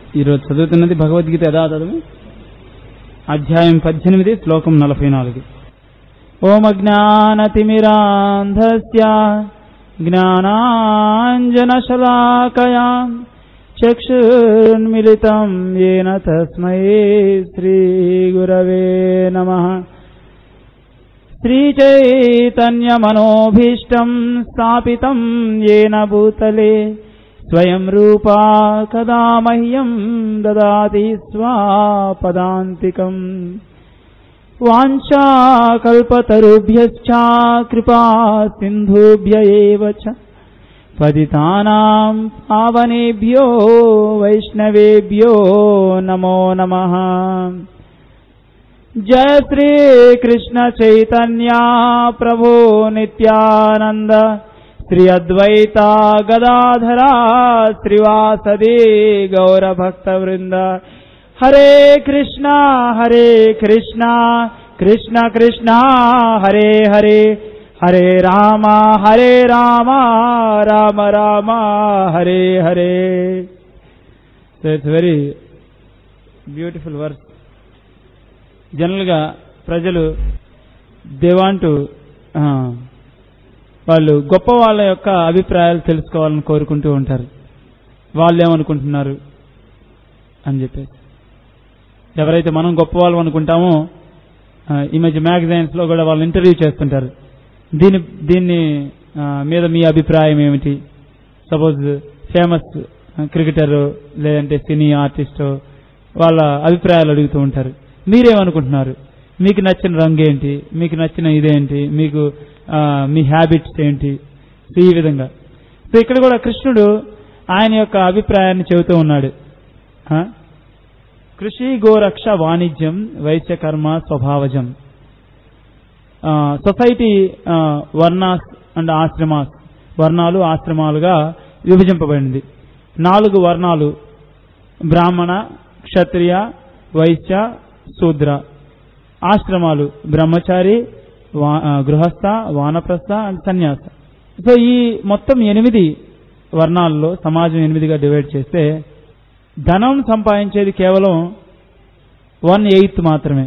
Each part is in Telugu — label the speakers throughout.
Speaker 1: ఈరోజు చదువుతున్నది భగవద్గీత యథాతథము అధ్యాయం పద్దెనిమిది శ్లోకం నలభై నాలుగు ఓం అజ్ఞానతిమిరాంధస్య జ్ఞానాంజనశలాకయా చక్షుర్మిలితం येन తస్మై శ్రీగురవే నమః श्रीचैतन्यमनोभीष्टम् स्थापितम् येन भूतले स्वयं रूपा कदा मह्यम् ददाति स्वापदान्तिकम् वाञ्छाकल्पतरुभ्यश्च कृपा सिन्धुभ्य एव च पतितानाम् पावनेभ्यो वैष्णवेभ्यो नमो नमः जय श्री कृष्ण चैतन्या प्रभो नित्यानंद श्री अद्वैता गदाधरा श्रीवासदे गौर भक्त वृंद हरे कृष्णा हरे कृष्णा कृष्ण कृष्णा हरे हरे हरे राम हरे राम राम राम हरे हरे so it's very beautiful verse జనరల్గా ప్రజలు దే వాంట్ వాళ్ళు గొప్ప వాళ్ళ యొక్క అభిప్రాయాలు తెలుసుకోవాలని కోరుకుంటూ ఉంటారు వాళ్ళు ఏమనుకుంటున్నారు అని చెప్పేసి ఎవరైతే మనం గొప్ప వాళ్ళు అనుకుంటామో ఆ, ఈ మధ్య మ్యాగజైన్స్ లో కూడా వాళ్ళు ఇంటర్వ్యూ చేస్తుంటారు దీని దీన్ని ఆ, మీద మీ అభిప్రాయం ఏమిటి సపోజ్ ఫేమస్ క్రికెటర్ లేదంటే సినీ ఆర్టిస్ట్ వాళ్ళ అభిప్రాయాలు అడుగుతూ ఉంటారు మీరేమనుకుంటున్నారు మీకు నచ్చిన రంగు ఏంటి మీకు నచ్చిన ఇదేంటి మీకు ఆ, మీ హ్యాబిట్స్ ఏంటి సో ఈ విధంగా సో ఇక్కడ కూడా కృష్ణుడు ఆయన యొక్క అభిప్రాయాన్ని చెబుతూ ఉన్నాడు ఆ? కృషి గోరక్ష వాణిజ్యం వైశ్య కర్మ స్వభావజం ఆ, సొసైటీ ఆ, వర్ణాస్ అండ్ ఆశ్రమాస్ వర్ణాలు ఆశ్రమాలుగా విభజింపబడింది నాలుగు వర్ణాలు బ్రాహ్మణ క్షత్రియ వైశ్య శూద్ర ఆశ్రమాలు బ్రహ్మచారి వా- ఆ, గృహస్థ వానప్రస్థ అండ్ సన్యాస సో ఈ మొత్తం ఎనిమిది వర్ణాల్లో సమాజం ఎనిమిదిగా డివైడ్ చేస్తే ధనం సంపాదించేది కేవలం వన్ ఎయిత్ మాత్రమే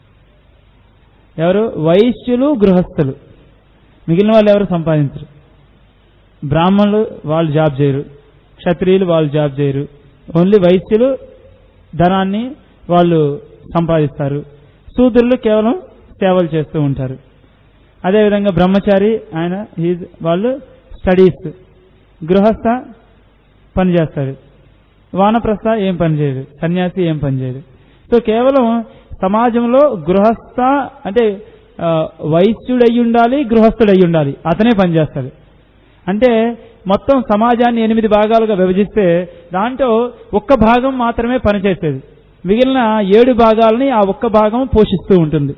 Speaker 1: ఎవరు వైశ్యులు గృహస్థులు మిగిలిన వాళ్ళు ఎవరు సంపాదించరు బ్రాహ్మణులు వాళ్ళు జాబ్ చేయరు క్షత్రియులు వాళ్ళు జాబ్ చేయరు ఓన్లీ వైశ్యులు ధనాన్ని వాళ్ళు సంపాదిస్తారు శూద్రులు కేవలం సేవలు చేస్తూ ఉంటారు అదేవిధంగా బ్రహ్మచారి ఆయన హీజ్ వాళ్ళు స్టడీస్ గృహస్థ పని చేస్తాడు వానప్రస్థ ఏం పని చేయడు సన్యాసి ఏం పని చేయడు సో కేవలం సమాజంలో గృహస్థ అంటే ఆ, వైశ్యుడయి ఉండాలి గృహస్థుడయి ఉండాలి అతనే పనిచేస్తాడు అంటే మొత్తం సమాజాన్ని ఎనిమిది భాగాలుగా విభజిస్తే దాంట్లో ఒక్క భాగం మాత్రమే పనిచేసేది మిగిలిన ఏడు భాగాలని ఆ ఒక్క భాగం పోషిస్తూ ఉంటుంది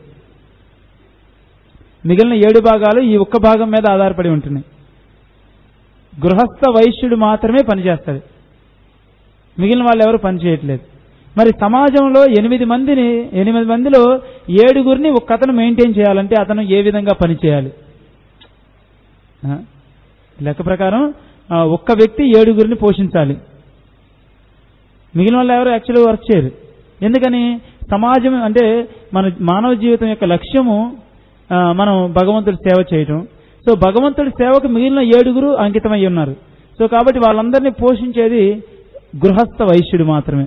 Speaker 1: మిగిలిన ఏడు భాగాలు ఈ ఒక్క భాగం మీద ఆధారపడి ఉంటున్నాయి గృహస్థ వైశ్యుడు మాత్రమే పనిచేస్తాడు మిగిలిన వాళ్ళు ఎవరు పని చేయట్లేదు మరి సమాజంలో ఎనిమిది మందిని ఎనిమిది మందిలో ఏడుగురిని ఒక్క అతను మెయింటైన్ చేయాలంటే అతను ఏ విధంగా పని చేయాలి ఆ? లెక్క ప్రకారం ఆ, ఒక్క వ్యక్తి ఏడుగురిని పోషించాలి మిగిలిన వాళ్ళు ఎవరు యాక్చువల్గా వర్క్ చేయరు ఎందుకని సమాజం అంటే మన మానవ జీవితం యొక్క లక్ష్యము ఆ, మనం భగవంతుడి సేవ చేయటం సో భగవంతుడి సేవకు మిగిలిన ఏడుగురు అంకితమై ఉన్నారు సో కాబట్టి వాళ్ళందరినీ పోషించేది గృహస్థ వైశ్యుడు మాత్రమే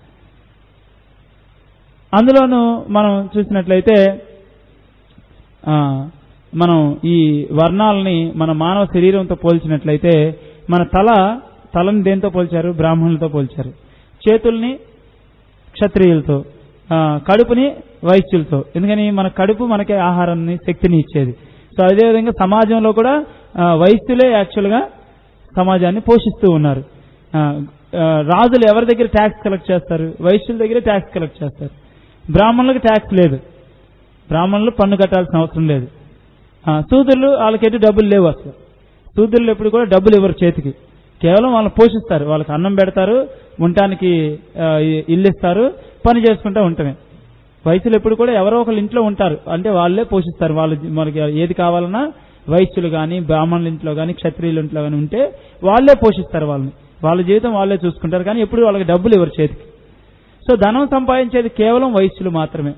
Speaker 1: అందులోనూ మనం చూసినట్లయితే ఆ, మనం ఈ వర్ణాలని మన మానవ శరీరంతో పోల్చినట్లయితే మన తల తలని దేంతో పోల్చారు బ్రాహ్మణులతో పోల్చారు చేతుల్ని క్షత్రియులతో ఆ, కడుపుని వైశ్యులతో ఎందుకని మన కడుపు మనకి ఆహారాన్ని శక్తిని ఇచ్చేది సో అదేవిధంగా సమాజంలో కూడా ఆ, వైశ్యులే యాక్చువల్గా సమాజాన్ని పోషిస్తూ ఉన్నారు ఆ, ఆ, రాజులు ఎవరి దగ్గర ట్యాక్స్ కలెక్ట్ చేస్తారు వైశ్యుల దగ్గర ట్యాక్స్ కలెక్ట్ చేస్తారు బ్రాహ్మణులకు ట్యాక్స్ లేదు బ్రాహ్మణులు పన్ను కట్టాల్సిన అవసరం లేదు ఆ, శూద్రులు వాళ్ళకైతే డబ్బులు లేవు అసలు శూద్రులు ఎప్పుడు కూడా డబ్బులు ఇవ్వరు చేతికి కేవలం వాళ్ళని పోషిస్తారు వాళ్ళకి అన్నం పెడతారు ఉండటానికి ఆ, ఇ- ఇల్లు ఇస్తారు పని చేసుకుంటూ ఉండటమే వయసులు ఎప్పుడు కూడా ఎవరో ఒకళ్ళు ఇంట్లో ఉంటారు అంటే వాళ్ళే పోషిస్తారు వాళ్ళు మనకి ఏది కావాలన్నా వైశ్యులు కానీ బ్రాహ్మణుల ఇంట్లో కానీ క్షత్రియుల ఇంట్లో కానీ ఉంటే వాళ్ళే పోషిస్తారు వాళ్ళని వాళ్ళ జీవితం వాళ్ళే చూసుకుంటారు కానీ ఎప్పుడు వాళ్ళకి డబ్బులు ఇవ్వరు చేతికి సో ధనం సంపాదించేది కేవలం వైశ్యులు మాత్రమే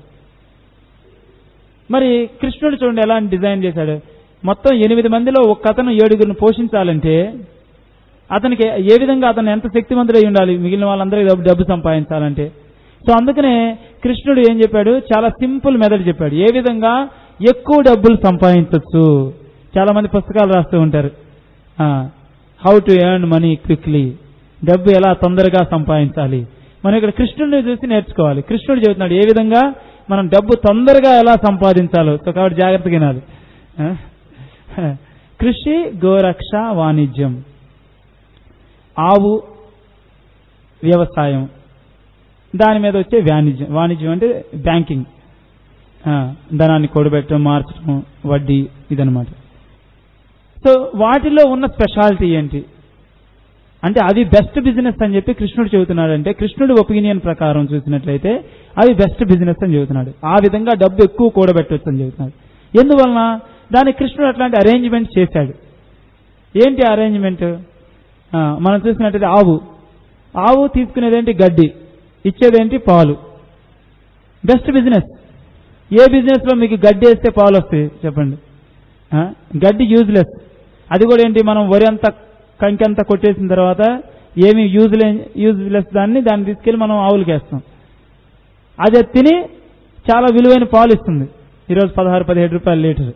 Speaker 1: మరి కృష్ణుడు చూడండి ఎలా డిజైన్ చేశాడు మొత్తం ఎనిమిది మందిలో ఒక అతను ఏడుగురిని పోషించాలంటే అతనికి ఏ విధంగా అతను ఎంత శక్తివంతుడై ఉండాలి మిగిలిన వాళ్ళందరికీ డబ్బు డబ్బు సంపాదించాలంటే సో అందుకనే కృష్ణుడు ఏం చెప్పాడు చాలా సింపుల్ మెథడ్ చెప్పాడు ఏ విధంగా ఎక్కువ డబ్బులు సంపాదించవచ్చు చాలా మంది పుస్తకాలు రాస్తూ ఉంటారు how to earn money quickly డబ్బు ఎలా తొందరగా సంపాదించాలి మనం ఇక్కడ కృష్ణుడిని చూసి నేర్చుకోవాలి కృష్ణుడు చెబుతున్నాడు ఏ విధంగా మనం డబ్బు తొందరగా ఎలా సంపాదించాలో సో కాబట్టి జాగ్రత్తగా వినాలి ఆ? కృషి గోరక్ష వాణిజ్యం ఆవు వ్యవసాయం దాని మీద వచ్చే వాణిజ్యం వాణిజ్యం అంటే బ్యాంకింగ్ ఆ, ధనాన్ని కూడబెట్టడం మార్చడం వడ్డీ ఇదనమాట సో వాటిలో ఉన్న స్పెషాలిటీ ఏంటి అంటే అవి బెస్ట్ బిజినెస్ అని చెప్పి కృష్ణుడు చెబుతున్నాడు అంటే కృష్ణుడు ఒపీనియన్ ప్రకారం చూసినట్లయితే అవి బెస్ట్ బిజినెస్ అని చెబుతున్నాడు ఆ విధంగా డబ్బు ఎక్కువ కూడబెట్టవచ్చు అని చెబుతున్నాడు ఎందువలన దానికి కృష్ణుడు అట్లాంటి అరేంజ్మెంట్ చేశాడు ఏంటి అరేంజ్మెంట్ మనం చూసినట్టయితే ఆవు ఆవు తీసుకునేదేంటి గడ్డి ఇచ్చేదేంటి పాలు బెస్ట్ బిజినెస్ ఏ బిజినెస్ లో మీకు గడ్డి వేస్తే పాలు వస్తాయి చెప్పండి ఆ? గడ్డి యూజ్లెస్ అది కూడా ఏంటి మనం వరి అంతా కంకి అంతా కొట్టేసిన తర్వాత ఏమి యూజ్లే యూజ్లెస్ దాన్ని దాన్ని తీసుకెళ్లి మనం ఆవులకి వేస్తాం అది తిని చాలా విలువైన పాలు ఇస్తుంది ఈరోజు పదహారు పదిహేడు రూపాయలు లీటర్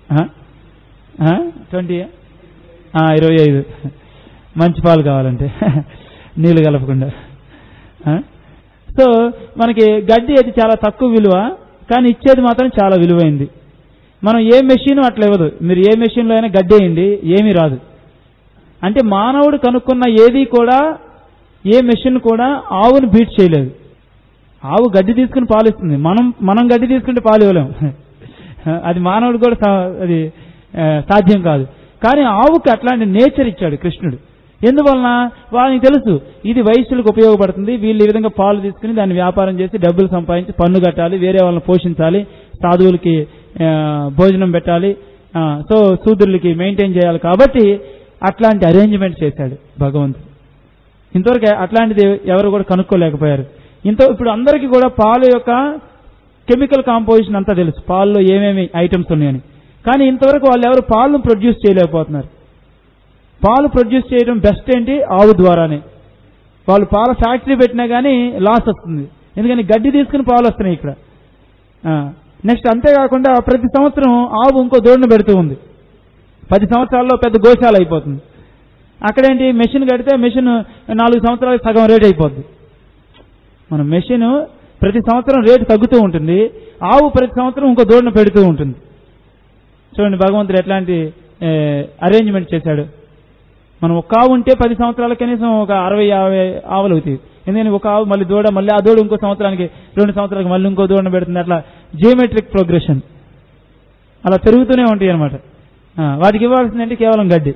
Speaker 1: ట్వంటీ ఇరవై ఐదు మంచి పాలు కావాలంటే నీళ్లు కలపకుండా ఆ? సో మనకి గడ్డి అది చాలా తక్కువ విలువ కానీ ఇచ్చేది మాత్రం చాలా విలువైంది మనం ఏ మెషిన్ అట్లా ఇవ్వదు మీరు ఏ మెషిన్లో అయినా గడ్డి వేయండి ఏమీ రాదు అంటే మానవుడు కనుక్కున్న ఏది కూడా ఏ మెషిన్ కూడా ఆవును బీట్ చేయలేదు ఆవు గడ్డి తీసుకుని పాలు ఇస్తుంది మనం మనం గడ్డి తీసుకుంటే పాలు ఇవ్వలేం అది మానవుడు కూడా సా- అది ఆ, సాధ్యం కాదు కానీ ఆవుకి అట్లాంటి నేచర్ ఇచ్చాడు కృష్ణుడు ఎందువలన వాళ్ళకి తెలుసు ఇది వయస్సులకు ఉపయోగపడుతుంది వీళ్ళు ఈ విధంగా పాలు తీసుకుని దాన్ని వ్యాపారం చేసి డబ్బులు సంపాదించి పన్ను కట్టాలి వేరే వాళ్ళని పోషించాలి సాధువులకి ఆ, భోజనం పెట్టాలి ఆ, సో శూద్రులకి మెయింటైన్ చేయాలి కాబట్టి అట్లాంటి అరేంజ్మెంట్ చేశాడు భగవంతుడు ఇంతవరకు అట్లాంటిది ఎవరు కూడా కనుక్కోలేకపోయారు ఇంత ఇప్పుడు అందరికీ కూడా పాలు యొక్క కెమికల్ కాంపోజిషన్ అంతా తెలుసు పాల్లో ఏమేమి ఐటమ్స్ ఉన్నాయని కానీ ఇంతవరకు వాళ్ళు ఎవరు పాలను ప్రొడ్యూస్ చేయలేకపోతున్నారు పాలు ప్రొడ్యూస్ చేయడం బెస్ట్ ఏంటి ఆవు ద్వారానే వాళ్ళు పాల ఫ్యాక్టరీ పెట్టినా కానీ లాస్ వస్తుంది ఎందుకని గడ్డి తీసుకుని పాలు వస్తున్నాయి ఇక్కడ నెక్స్ట్ అంతేకాకుండా ప్రతి సంవత్సరం ఆవు ఇంకో దూడను పెడుతూ ఉంది పది సంవత్సరాల్లో పెద్ద గోశాల అయిపోతుంది అక్కడేంటి మెషిన్ కడితే మెషిన్ నాలుగు సంవత్సరాలకు సగం రేట్ అయిపోద్ది మన మెషిన్ ప్రతి సంవత్సరం రేటు తగ్గుతూ ఉంటుంది ఆవు ప్రతి సంవత్సరం ఇంకో దూడను పెడుతూ ఉంటుంది చూడండి భగవంతుడు ఎట్లాంటి అరేంజ్మెంట్ చేశాడు మనం ఒక ఆవు ఉంటే పది సంవత్సరాల కనీసం ఒక అరవై యాభై ఆవులు అవుతాయి ఎందుకని ఒక ఆవు మళ్ళీ దూడ మళ్ళీ ఆ దూడ ఇంకో సంవత్సరానికి రెండు సంవత్సరాలకు మళ్ళీ ఇంకో దూడను పెడుతుంది అట్లా జియోమెట్రిక్ ప్రోగ్రెషన్ అలా పెరుగుతూనే ఉంటాయి అనమాట వాటికి ఇవ్వాల్సిందంటే కేవలం గడ్డి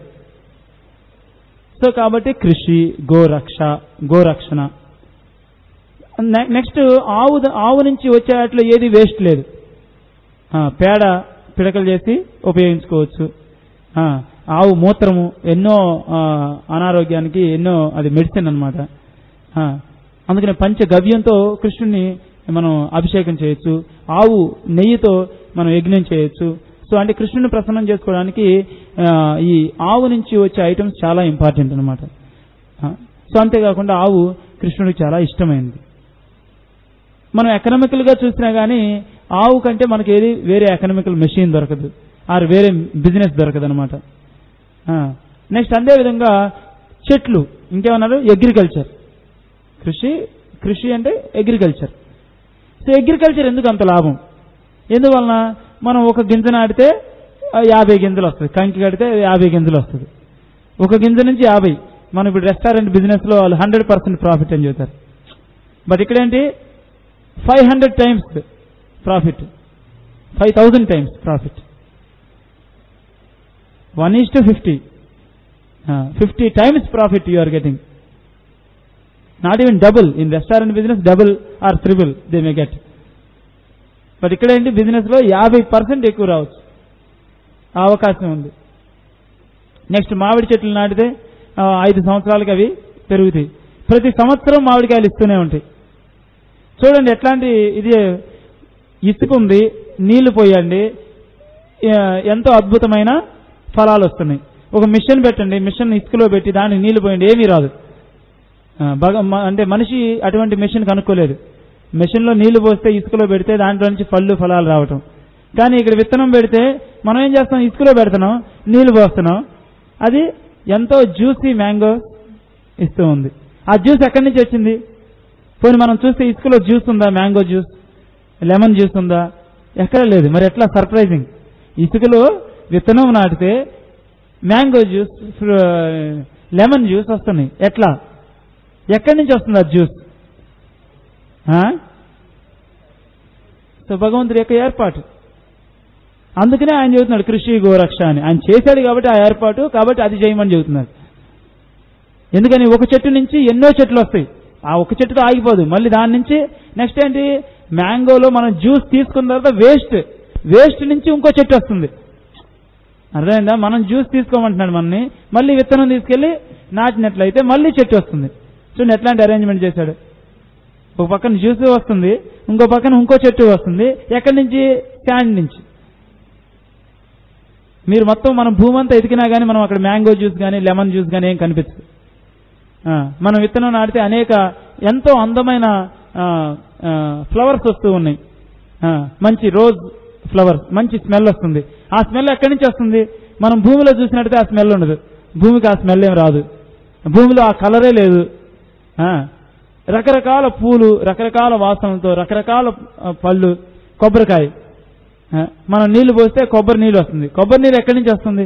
Speaker 1: సో కాబట్టి కృషి గోరక్ష గోరక్షణ నె- నెక్స్ట్ ఆవు ఆవు నుంచి వచ్చే వాటిలో ఏది వేస్ట్ లేదు ఆ, పేడ పిడకలు చేసి ఉపయోగించుకోవచ్చు ఆ, ఆవు మూత్రము ఎన్నో ఆ, అనారోగ్యానికి ఎన్నో అది మెడిసిన్ అనమాట అందుకని పంచ గవ్యంతో కృష్ణుని మనం అభిషేకం చేయొచ్చు ఆవు నెయ్యితో మనం యజ్ఞం చేయొచ్చు సో అంటే కృష్ణుని ప్రసన్నం చేసుకోవడానికి ఆ, ఈ ఆవు నుంచి వచ్చే ఐటమ్స్ చాలా ఇంపార్టెంట్ అనమాట సో అంతేకాకుండా ఆవు కృష్ణుడికి చాలా ఇష్టమైంది మనం ఎకనామికల్ గా చూసినా గానీ ఆవు కంటే మనకి ఏది వేరే ఎకనామికల్ మెషిన్ దొరకదు ఆర్ వేరే బిజినెస్ దొరకదు అనమాట నెక్స్ట్ అదే విధంగా చెట్లు ఇంకేమన్నారు అగ్రికల్చర్ కృషి కృషి అంటే అగ్రికల్చర్ సో అగ్రికల్చర్ ఎందుకు అంత లాభం ఎందువలన మనం ఒక గింజ నాటితే ఆ, యాభై గింజలు వస్తుంది కంకి కడితే యాభై గింజలు వస్తుంది ఒక గింజ నుంచి యాభై మనం ఇప్పుడు రెస్టారెంట్ బిజినెస్ లో వాళ్ళు హండ్రెడ్ పర్సెంట్ ప్రాఫిట్ అని చెబుతారు బట్ ఇక్కడేంటి five hundred times profit five thousand times profit one is to fifty fifty times profit you are getting not even double in restaurant business double or triple they may get but ఇక్కడ ఏంటి బిజినెస్ లో యాభై పర్సెంట్ ఎక్కువ రావచ్చు ఆ అవకాశం ఉంది నెక్స్ట్ మామిడి చెట్లు నాటితే ఆ, ఐదు సంవత్సరాలకి అవి పెరుగుతాయి ప్రతి సంవత్సరం మామిడికాయలు ఇస్తూనే ఉంటాయి చూడండి ఎట్లాంటి ఇది ఇసుక ఉంది నీళ్లు పోయండి ఆ, ఎంతో అద్భుతమైన ఫలాలు వస్తున్నాయి ఒక మిషన్ పెట్టండి మిషన్ ఇసుకలో పెట్టి దాన్ని నీళ్లు పోయండి ఏమీ రాదు ఆ, భగ మ- అంటే మనిషి అటువంటి మిషన్ కనుక్కోలేదు మిషన్లో నీళ్లు పోస్తే ఇసుకలో పెడితే దాంట్లో నుంచి పళ్ళు ఫలాలు రావటం కానీ ఇక్కడ విత్తనం పెడితే మనం ఏం చేస్తాం ఇసుకలో పెడుతున్నాం నీళ్లు పోస్తున్నాం అది ఎంతో జ్యూసీ మ్యాంగో ఇస్తూ ఉంది ఆ జ్యూస్ ఎక్కడి నుంచి వచ్చింది పోనీ మనం చూస్తే ఇసుకలో జ్యూస్ ఉందా మ్యాంగో జ్యూస్ లెమన్ జ్యూస్ ఉందా ఎక్కడ లేదు మరి ఎట్లా సర్ప్రైజింగ్ ఇసుకలో విత్తనం నాటితే మ్యాంగో జ్యూస్ ఫ్ర- లెమన్ జ్యూస్ వస్తున్నాయి ఎట్లా ఎక్కడి నుంచి వస్తుంది ఆ జ్యూస్ ఆ? సో భగవంతుడి యొక్క ఏర్పాటు అందుకనే ఆయన చెబుతున్నాడు కృషి గోరక్ష అని ఆయన చేశాడు కాబట్టి ఆ ఏర్పాటు కాబట్టి అది చేయమని చెబుతున్నాడు ఎందుకని ఒక చెట్టు నుంచి ఎన్నో చెట్లు వస్తాయి ఆ ఒక చెట్టుతో ఆగిపోదు మళ్ళీ దాని నుంచి నెక్స్ట్ ఏంటి మ్యాంగోలో మనం జ్యూస్ తీసుకున్న తర్వాత వేస్ట్ వేస్ట్ నుంచి ఇంకో చెట్టు వస్తుంది అర్థమైందా మనం జ్యూస్ తీసుకోమంటున్నాడు మనని మళ్ళీ విత్తనం తీసుకెళ్లి నాటినట్లయితే మళ్ళీ చెట్టు వస్తుంది చూడండి ఎట్లాంటి అరేంజ్మెంట్ చేశాడు ఒక పక్కన జ్యూస్ వస్తుంది ఇంకో పక్కన ఇంకో చెట్టు వస్తుంది ఎక్కడి నుంచి స్టాండ్ నుంచి మీరు మొత్తం మనం భూమి అంతా ఎతికినా కానీ మనం అక్కడ మ్యాంగో జ్యూస్ కానీ లెమన్ జ్యూస్ కానీ ఏం కనిపించదు ఆ, మనం విత్తనం నాటితే అనేక ఎంతో అందమైన ఫ్లవర్స్ వస్తూ ఉన్నాయి ఆ, మంచి రోజ్ ఫ్లవర్స్ మంచి స్మెల్ వస్తుంది ఆ స్మెల్ ఎక్కడి నుంచి వస్తుంది మనం భూమిలో చూసినట్టయితే ఆ స్మెల్ ఉండదు భూమికి ఆ స్మెల్ ఏం రాదు భూమిలో ఆ కలరే లేదు ఆ, రకరకాల పూలు రకరకాల వాసనలతో రకరకాల ఆ, పళ్ళు కొబ్బరికాయ ఆ, మనం నీళ్లు పోస్తే కొబ్బరి నీళ్ళు వస్తుంది కొబ్బరి నీళ్ళు ఎక్కడి నుంచి వస్తుంది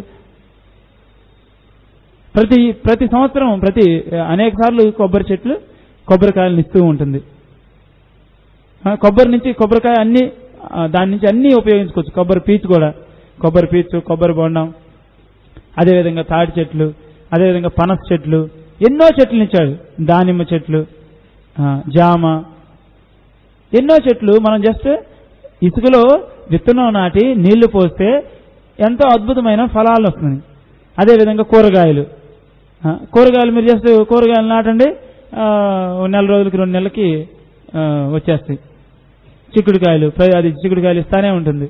Speaker 1: ప్రతి ప్రతి సంవత్సరం ప్రతి అనేక సార్లు కొబ్బరి చెట్లు కొబ్బరికాయలను ఇస్తూ ఉంటుంది ఆ, కొబ్బరి నుంచి కొబ్బరికాయ అన్ని ఆ, దాని నుంచి అన్ని ఉపయోగించుకోవచ్చు కొబ్బరి పీచు కూడా కొబ్బరి పీచు కొబ్బరి బొండం అదేవిధంగా తాడి చెట్లు అదేవిధంగా పనస చెట్లు ఎన్నో చెట్లు ఇచ్చాడు దానిమ్మ చెట్లు ఆ, జామ ఎన్నో చెట్లు మనం జస్ట్ ఇసుకలో విత్తనం నాటి నీళ్లు పోస్తే ఎంతో అద్భుతమైన ఫలాలు వస్తున్నాయి అదేవిధంగా కూరగాయలు ఆ, కూరగాయలు మీరు జస్ట్ కూరగాయలు నాటండి ఆ, ఓ నెల రోజులకి రెండు నెలలకి ఆ, వచ్చేస్తాయి చిక్కుడుకాయలు ప్ర- అది చిక్కుడుకాయలు ఇస్తానే ఉంటుంది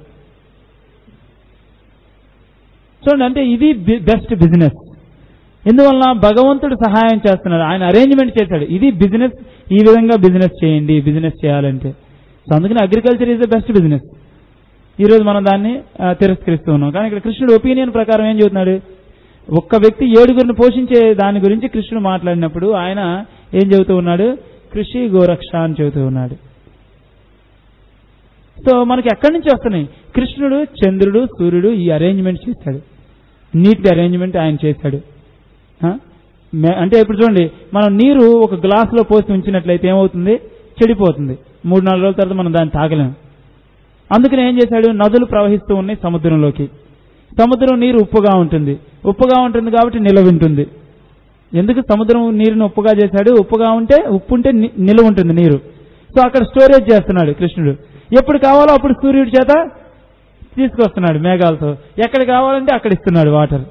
Speaker 1: చూడండి అంటే ఇది బెస్ట్ బిజినెస్ ఎందువలన భగవంతుడు సహాయం చేస్తున్నాడు ఆయన అరేంజ్మెంట్ చేశాడు ఇది బిజినెస్ ఈ విధంగా బిజినెస్ చేయండి బిజినెస్ చేయాలంటే సో అందుకని agriculture is the best business ఈ రోజు మనం దాన్ని ఆ, తిరస్కరిస్తూ ఉన్నాం కానీ ఇక్కడ కృష్ణుడు ఒపీనియన్ ప్రకారం ఏం చెబుతున్నాడు ఒక్క వ్యక్తి ఏడుగురిని పోషించే దాని గురించి కృష్ణుడు మాట్లాడినప్పుడు ఆయన ఏం చెబుతూ ఉన్నాడు కృషి గోరక్ష అని చెబుతూ ఉన్నాడు సో మనకి ఎక్కడి నుంచి వస్తున్నాయి కృష్ణుడు చంద్రుడు సూర్యుడు ఈ అరేంజ్మెంట్ చేశాడు నీట్ అరేంజ్మెంట్ ఆయన చేశాడు ఆ? మే- అంటే ఇప్పుడు చూడండి మనం నీరు ఒక గ్లాసులో పోసి ఉంచినట్లయితే ఏమవుతుంది చెడిపోతుంది మూడు నాలుగు రోజుల తర్వాత మనం దాన్ని తాగలేము అందుకని ఏం చేశాడు నదులు ప్రవహిస్తూ ఉన్నాయి సముద్రంలోకి సముద్రం నీరు ఉప్పుగా ఉంటుంది ఉప్పుగా ఉంటుంది కాబట్టి నిలవ ఉంటుంది ఎందుకు సముద్రం నీరుని ఉప్పుగా చేశాడు ఉప్పుగా ఉంటే ఉప్పు ఉంటే ని- నిలవ ఉంటుంది నీరు సో అక్కడ స్టోరేజ్ చేస్తున్నాడు కృష్ణుడు ఎప్పుడు కావాలో అప్పుడు సూర్యుడి చేత తీసుకొస్తున్నాడు మేఘాలతో ఎక్కడ కావాలంటే అక్కడ ఇస్తున్నాడు వాటర్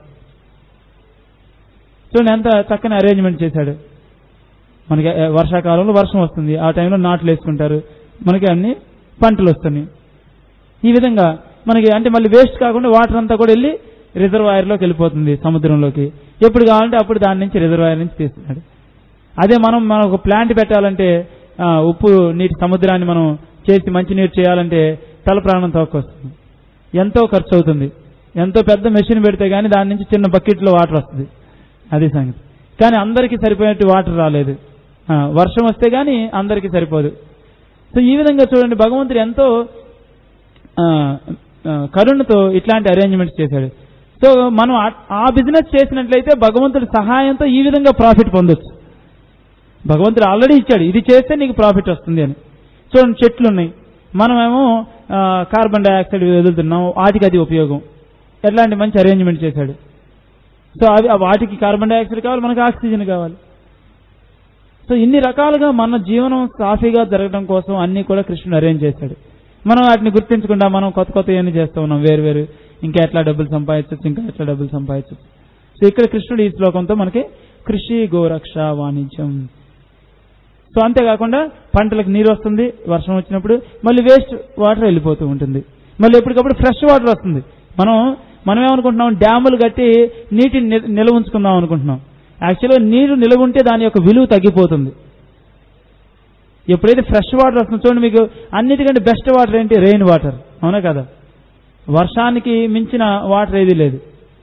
Speaker 1: చూడండి ఎంత చక్కని అరేంజ్మెంట్ చేశాడు మనకి ఏ, వర్షాకాలంలో వర్షం వస్తుంది ఆ టైంలో నాట్లు వేసుకుంటారు మనకి అన్ని పంటలు వస్తున్నాయి ఈ విధంగా మనకి అంటే మళ్ళీ వేస్ట్ కాకుండా వాటర్ అంతా కూడా వెళ్ళి రిజర్వాయర్లోకి వెళ్ళిపోతుంది సముద్రంలోకి ఎప్పుడు కావాలంటే అప్పుడు దాని నుంచి రిజర్వాయర్ నుంచి తీస్తున్నాడు అదే మనం మనం ఒక ప్లాంట్ పెట్టాలంటే ఆ, ఉప్పు నీటి సముద్రాన్ని మనం చేసి మంచి నీరు చేయాలంటే తల ప్రాణం తోకొస్తుంది ఎంతో ఖర్చు అవుతుంది ఎంతో పెద్ద మెషిన్ పెడితే గానీ దాని నుంచి చిన్న బకెట్లో వాటర్ వస్తుంది అది సంగతి కానీ అందరికీ సరిపోయేట్టు వాటర్ రాలేదు ఆ, వర్షం వస్తే గానీ అందరికీ సరిపోదు సో ఈ విధంగా చూడండి భగవంతుడు ఎంతో ఆ, ఆ, కరుణతో ఇట్లాంటి అరేంజ్మెంట్స్ చేశాడు సో మనం ఆ- ఆ బిజినెస్ చేసినట్లయితే భగవంతుడి సహాయంతో ఈ విధంగా ప్రాఫిట్ పొందొచ్చు భగవంతుడు ఆల్రెడీ ఇచ్చాడు ఇది చేస్తే నీకు ప్రాఫిట్ వస్తుంది అని చూడండి చెట్లు ఉన్నాయి మనమేమో ఆ, కార్బన్ డైఆక్సైడ్ వదులుతున్నాం వాటికి అది ఉపయోగం ఎట్లాంటి మంచి అరేంజ్మెంట్ చేశాడు సో అవి ఆ వాటికి కార్బన్ డైఆక్సైడ్ కావాలి మనకి ఆక్సిజన్ కావాలి సో ఇన్ని రకాలుగా మన జీవనం సాఫీగా జరగడం కోసం అన్ని కూడా కృష్ణుడు అరేంజ్ చేశాడు మనం వాటిని గుర్తించకుండా మనం కొత్త కొత్త ఏమి చేస్తూ ఉన్నాం వేరు వేరు ఇంకా ఎట్లా డబ్బులు సంపాదించవచ్చు ఇంకా ఎట్లా డబ్బులు సంపాదించవచ్చు సో ఇక్కడ కృష్ణుడు ఈ శ్లోకంతో మనకి కృషి గోరక్ష వాణిజ్యం సో అంతేకాకుండా పంటలకు నీరు వస్తుంది వర్షం వచ్చినప్పుడు మళ్ళీ వేస్ట్ వాటర్ వెళ్ళిపోతూ ఉంటుంది మళ్ళీ ఎప్పటికప్పుడు ఫ్రెష్ వాటర్ వస్తుంది మనం మనం ఏమనుకుంటున్నాం డ్యాములు కట్టి నీటిని ని- నిల్వ ఉంచుకుందాం అనుకుంటున్నాం యాక్చువల్గా నీరు నిల్వ ఉంటే దాని యొక్క విలువ తగ్గిపోతుంది ఎప్పుడైతే ఫ్రెష్ వాటర్ వస్తుందో చూడండి మీకు అన్నిటికంటే బెస్ట్ వాటర్ ఏంటి రెయిన్ వాటర్ అవునా కదా వర్షానికి మించిన వాటర్ ఏది లేదు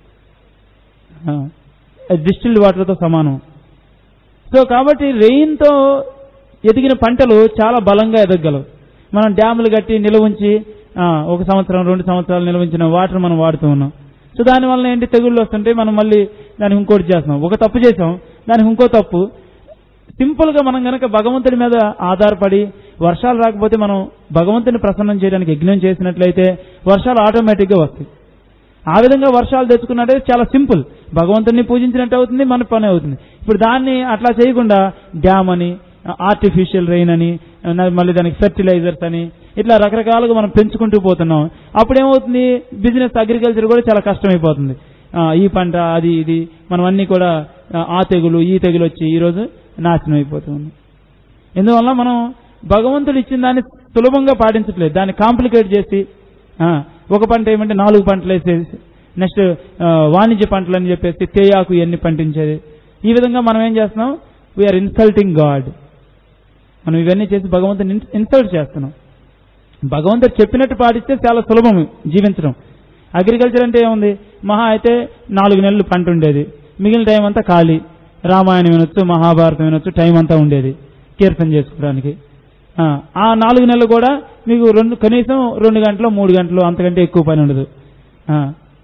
Speaker 1: డిస్టిల్డ్ వాటర్తో సమానం సో కాబట్టి రెయిన్తో ఎదిగిన పంటలు చాలా బలంగా ఎదగలవు మనం డ్యాములు కట్టి నిల్వ ఉంచి ఆ, ఒక సంవత్సరం రెండు సంవత్సరాలు నిల్వ ఉంచిన వాటర్ మనం వాడుతూ ఉన్నాం సో దానివల్ల ఏంటి తెగుళ్ళు వస్తుంటే మనం మళ్ళీ దానికి ఇంకోటి చేస్తున్నాం ఒక తప్పు చేసాం దానికి ఇంకో తప్పు సింపుల్ గా మనం గనక భగవంతుడి మీద ఆధారపడి వర్షాలు రాకపోతే మనం భగవంతుని ప్రసన్నం చేయడానికి యజ్ఞం చేసినట్లయితే వర్షాలు ఆటోమేటిక్ గా వస్తాయి ఆ విధంగా వర్షాలు తెచ్చుకున్నట్టే చాలా సింపుల్ భగవంతుడిని పూజించినట్టు అవుతుంది మన పని అవుతుంది ఇప్పుడు దాన్ని అట్లా చేయకుండా డ్యామ్ అని ఆర్టిఫిషియల్ రెయిన్ అని న- మళ్ళీ దానికి ఫెర్టిలైజర్స్ అని ఇట్లా రకరకాలుగా మనం పెంచుకుంటూ పోతున్నాం అప్పుడు ఏమవుతుంది బిజినెస్ అగ్రికల్చర్ కూడా చాలా కష్టమైపోతుంది ఆ, ఈ పంట అది ఇది మనం అన్ని కూడా ఆ, ఆ తెగులు ఈ తెగులు వచ్చి ఈరోజు నాశనం అయిపోతూ ఉన్నాం ఎందువల్ల మనం భగవంతుడు ఇచ్చిన దాన్ని సులభంగా పాటించట్లేదు దాన్ని కాంప్లికేట్ చేసి ఆ, ఒక పంట ఏమంటే నాలుగు పంటలు వేసేసి నెక్స్ట్ వాణిజ్య పంటలు అని చెప్పేసి తేయాకు ఇవన్నీ పండించేది ఈ విధంగా మనం ఏం చేస్తున్నాం వీఆర్ ఇన్సల్టింగ్ గాడ్ మనం ఇవన్నీ చేసి భగవంతుని ఇన్సల్ట్ చేస్తున్నాం భగవంతుడు చెప్పినట్టు పాటిస్తే చాలా సులభం జీవించడం అగ్రికల్చర్ అంటే ఏముంది మహా అయితే నాలుగు నెలలు పంట ఉండేది మిగిలిన టైం అంతా ఖాళీ రామాయణం వినొచ్చు మహాభారతం వినొచ్చు టైం అంతా ఉండేది కీర్తన చేసుకోవడానికి ఆ, ఆ నాలుగు నెలలు కూడా మీకు రెండు కనీసం రెండు గంటలు మూడు గంటలు అంతకంటే ఎక్కువ పని ఉండదు ఆ.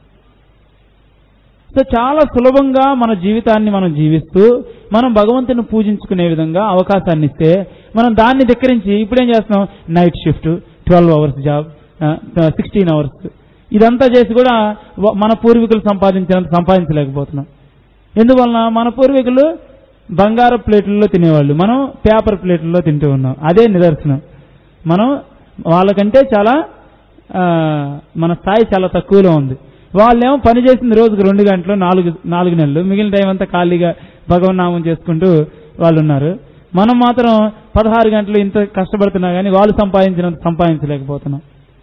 Speaker 1: సో చాలా సులభంగా మన జీవితాన్ని మనం జీవిస్తూ మనం భగవంతుని పూజించుకునే విధంగా అవకాశాన్ని ఇస్తే మనం దాన్ని ధిక్కరించి ఇప్పుడేం చేస్తున్నాం night shift twelve hours job sixteen hours ఇదంతా చేసి కూడా వ- మన పూర్వీకులు సంపాదించినంత సంపాదించలేకపోతున్నాం ఎందువలన మన పూర్వీకులు బంగారు ప్లేట్లలో తినేవాళ్ళు మనం పేపర్ ప్లేట్లలో తింటూ ఉన్నాం అదే నిదర్శనం మనం వాళ్ళకంటే చాలా ఆ, మన స్థాయి చాలా తక్కువలో ఉంది వాళ్ళేమో పని చేసింది రోజుకు రెండు గంటలు నాలుగు నాలుగు నెలలు మిగిలిన టైం అంతా ఖాళీగా భగవన్నామం చేసుకుంటూ వాళ్ళు ఉన్నారు మనం మాత్రం పదహారు గంటలు ఇంత కష్టపడుతున్నా కానీ వాళ్ళు సంపాదించినంత సంపాదించలేకపోతున్నాం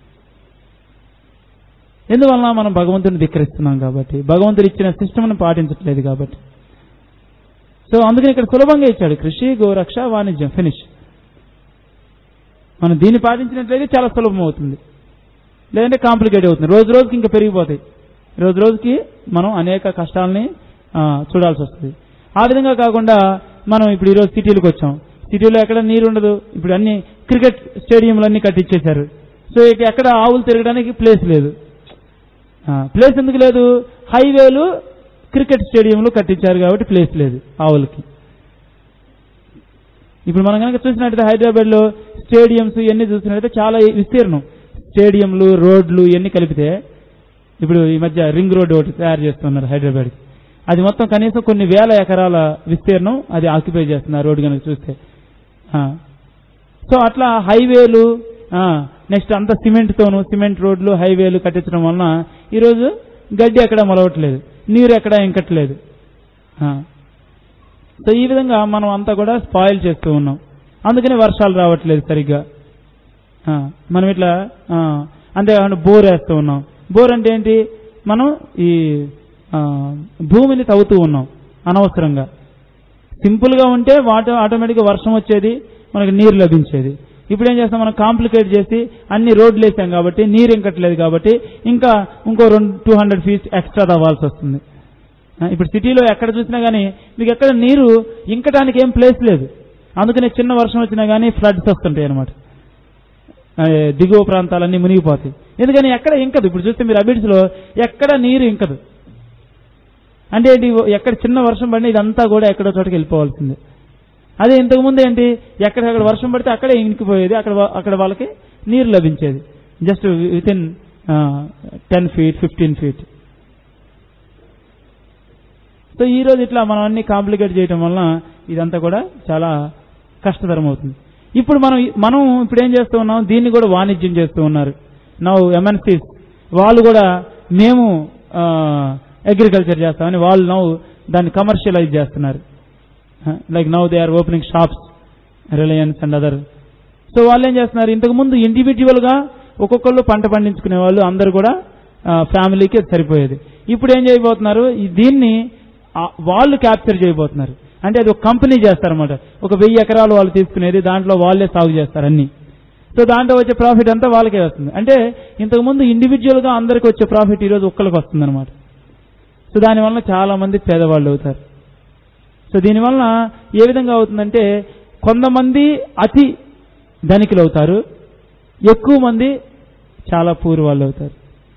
Speaker 1: ఎందువలన మనం భగవంతుని ధిక్కరిస్తున్నాం కాబట్టి భగవంతుడు ఇచ్చిన సిస్టమ్ను పాటించట్లేదు కాబట్టి సో అందుకని ఇక్కడ సులభంగా ఇచ్చాడు కృషి గోరక్ష వాణిజ్యం ఫినిష్ మనం దీన్ని పాటించినట్లయితే చాలా సులభం అవుతుంది లేదంటే కాంప్లికేట్ అవుతుంది రోజు రోజుకి ఇంకా పెరిగిపోతాయి రోజు రోజుకి మనం అనేక కష్టాలని ఆ, చూడాల్సి వస్తుంది ఆ విధంగా కాకుండా మనం ఇప్పుడు ఈరోజు సిటీలకు వచ్చాం సిటీలో ఎక్కడ నీరు ఉండదు ఇప్పుడు అన్ని క్రికెట్ స్టేడియంలు అన్ని కట్టించేశారు సో ఇక ఎక్కడ ఆవులు తిరగడానికి ప్లేస్ లేదు ఆ, ప్లేస్ ఎందుకు లేదు హైవేలు క్రికెట్ స్టేడియంలు కట్టించారు కాబట్టి ప్లేస్ లేదు ఆవులకి ఇప్పుడు మనం కనుక చూసినట్టయితే హైదరాబాద్ లో స్టేడియంస్ ఇవన్నీ చూసినట్టయితే చాలా విస్తీర్ణం స్టేడియంలు రోడ్లు ఇవన్నీ కలిపితే ఇప్పుడు ఈ మధ్య రింగ్ రోడ్ ఒకటి తయారు చేస్తున్నారు హైదరాబాద్కి అది మొత్తం కనీసం కొన్ని వేల ఎకరాల విస్తీర్ణం అది ఆక్యుపై చేస్తున్నారు రోడ్డు కనుక చూస్తే ఆ. సో అట్లా హైవేలు నెక్స్ట్ అంతా సిమెంట్ తోను సిమెంట్ రోడ్లు హైవేలు కట్టించడం వలన ఈరోజు గడ్డి ఎక్కడ మొలవట్లేదు నీరు ఎక్కడ ఇంకట్లేదు ఆ. సో ఈ విధంగా మనం అంతా కూడా స్పాయిల్ చేస్తూ ఉన్నాం అందుకని వర్షాలు రావట్లేదు సరిగ్గా ఆ, మనం ఇట్లా ఆ, అంతేకాకుండా బోర్ వేస్తూ ఉన్నాం బోర్ అంటే ఏంటి మనం ఈ ఆ, భూమిని తవ్వుతూ ఉన్నాం అనవసరంగా సింపుల్ గా ఉంటే వాటర్ ఆటోమేటిక్గా వర్షం వచ్చేది మనకి నీరు లభించేది ఇప్పుడు ఏం చేస్తాం మనం కాంప్లికేట్ చేసి అన్ని రోడ్లు వేసాం కాబట్టి నీరు ఇంకట్లేదు కాబట్టి ఇంకా ఇంకో రెండు టూ హండ్రెడ్ ఫీట్ ఎక్స్ట్రా తవ్వాల్సి వస్తుంది ఆ, ఇప్పుడు సిటీలో ఎక్కడ చూసినా కానీ మీకు ఎక్కడ నీరు ఇంకటానికి ఏం ప్లేస్ లేదు అందుకనే చిన్న వర్షం వచ్చినా కానీ ఫ్లడ్స్ వస్తుంటాయి అనమాట దిగువ ప్రాంతాలన్నీ మునిగిపోతాయి ఎందుకని ఎక్కడ ఇంకదు ఇప్పుడు చూస్తే మీరు అబిడ్స్ లో ఎక్కడ నీరు ఇంకదు అంటే ఏంటి ఎక్కడ చిన్న వర్షం పడినా ఇదంతా కూడా ఎక్కడో చోటకి వెళ్ళిపోవాల్సిందే అదే ఇంతకు ముందు ఏంటి ఎక్కడెక్కడ వర్షం పడితే అక్కడే ఇంకిపోయేది అక్కడ వా- అక్కడ వాళ్ళకి నీరు లభించేది just within ten feet fifteen feet so ఈ రోజు ఇట్లా మనం అన్ని కాంప్లికేట్ చేయడం వలన ఇదంతా కూడా చాలా కష్టతరం అవుతుంది ఇప్పుడు మనం మనం ఇప్పుడు ఏం చేస్తూ ఉన్నాం దీన్ని కూడా వాణిజ్యం చేస్తూ ఉన్నారు నవ్వు ఎంఎన్సీస్ వాళ్ళు కూడా మేము అగ్రికల్చర్ చేస్తామని వాళ్ళు నవ్వు దాన్ని కమర్షియలైజ్ చేస్తున్నారు like now they are opening shops Reliance and other so వాళ్ళు ఏం చేస్తున్నారు ఇంతకు ముందు ఇండివిజువల్ గా ఒక్కొక్కళ్ళు పంట పండించుకునే వాళ్ళు అందరూ కూడా ఫ్యామిలీకి అది సరిపోయేది ఇప్పుడు ఏం చేయబోతున్నారు ఈ దీన్ని ఆ, వాళ్ళు క్యాప్చర్ చేయబోతున్నారు అంటే అది ఒక కంపెనీ చేస్తారన్నమాట ఒక వెయ్యి ఎకరాలు వాళ్ళు తీసుకునేది దాంట్లో వాళ్ళే సాగు చేస్తారు అన్ని సో దాంట్లో వచ్చే ప్రాఫిట్ అంతా వాళ్ళకే వస్తుంది అంటే ఇంతకు ముందు ఇండివిజువల్ గా అందరికి వచ్చే ప్రాఫిట్ ఈరోజు ఒక్కరికి వస్తుంది అనమాట సో దానివల్ల చాలా మంది పేదవాళ్ళు అవుతారు సో దీనివల్ల ఏ విధంగా అవుతుందంటే కొంతమంది అతి ధనికులు అవుతారు ఎక్కువ మంది చాలా పూర్ వాళ్ళు అవుతారు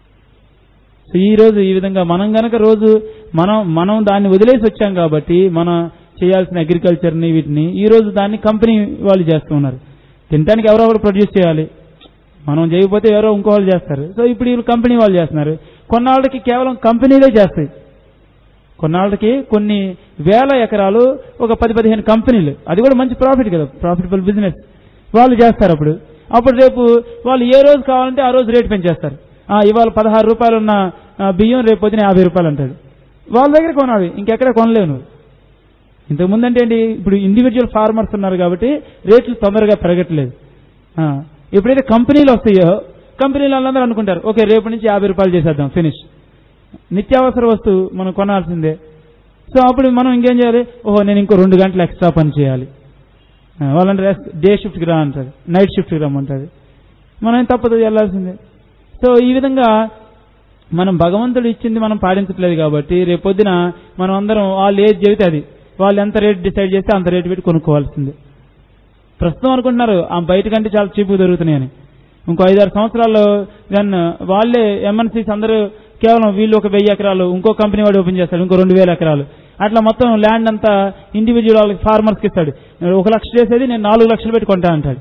Speaker 1: సో ఈ రోజు ఈ విధంగా మనం గనక రోజు మనం మనం దాన్ని వదిలేసి వచ్చాం కాబట్టి మనం చేయాల్సిన అగ్రికల్చర్ని వీటిని ఈ రోజు దాన్ని కంపెనీ వాళ్ళు చేస్తూ ఉన్నారు తినడానికి ఎవరో ఒకరు ప్రొడ్యూస్ చేయాలి మనం చేయకపోతే ఎవరో ఇంకో వాళ్ళు చేస్తారు సో ఇప్పుడు వీళ్ళు కంపెనీ వాళ్ళు చేస్తున్నారు కొన్నాళ్ళకి కేవలం కంపెనీలే చేస్తాయి కొన్నాళ్ళకి కొన్ని వేల ఎకరాలు ఒక పది పదిహేను కంపెనీలు అది కూడా మంచి ప్రాఫిట్ కదా ప్రాఫిటబుల్ బిజినెస్ వాళ్ళు చేస్తారు అప్పుడు అప్పుడు రేపు వాళ్ళు ఏ రోజు కావాలంటే ఆ రోజు రేటు పెంచేస్తారు ఆ, ఇవాళ పదహారు రూపాయలు ఉన్న ఆ, బియ్యం రేపు పొద్దున యాభై రూపాయలు అంటాడు వాళ్ళ దగ్గర కొనాలి ఇంకెక్కడ కొనలేవు నువ్వు ఇంతకు ముందంటే ఏంటి ఇప్పుడు ఇండివిజువల్ ఫార్మర్స్ ఉన్నారు కాబట్టి రేట్లు తొందరగా పెరగట్లేదు ఆ, ఎప్పుడైతే కంపెనీలు వస్తాయో కంపెనీలు వాళ్ళందరూ అనుకుంటారు ఓకే రేపు నుంచి యాభై రూపాయలు చేసేద్దాం ఫినిష్ నిత్యావసర వస్తువు మనం కొనాల్సిందే సో అప్పుడు మనం ఇంకేం చేయాలి ఓహో నేను ఇంకో రెండు గంటలు ఎక్స్ట్రా పని చేయాలి ఆ, వాళ్ళంటే డే షిఫ్ట్కి రా అంటారు నైట్ షిఫ్ట్కి రమ్మంటారు మనం ఏం తప్పదు వెళ్ళాల్సిందే సో ఈ విధంగా మనం భగవంతుడు ఇచ్చింది మనం పాటించట్లేదు కాబట్టి రేపొద్దున మనం అందరం వాళ్ళు ఏది చెబితే అది వాళ్ళు ఎంత రేట్ డిసైడ్ చేస్తే అంత రేటు పెట్టి కొనుక్కోవాల్సిందే ప్రస్తుతం అనుకుంటున్నారు ఆ బయట కంటే చాలా చీపు దొరుకుతున్నాయని ఇంకో ఐదారు సంవత్సరాల్లో దెన్ వాళ్ళే ఎంఎన్సీస్ అందరూ కేవలం వీళ్ళు ఒక వెయ్యి ఎకరాలు ఇంకో కంపెనీ వాడు ఓపెన్ చేస్తాడు ఇంకో రెండు వేల ఎకరాలు అట్లా మొత్తం ల్యాండ్ అంతా ఇండివిజువల్ వాళ్ళకి ఫార్మర్స్కి ఇస్తాడు ఒక లక్ష చేసేది నేను నాలుగు లక్షలు పెట్టి కొంటా అంటాడు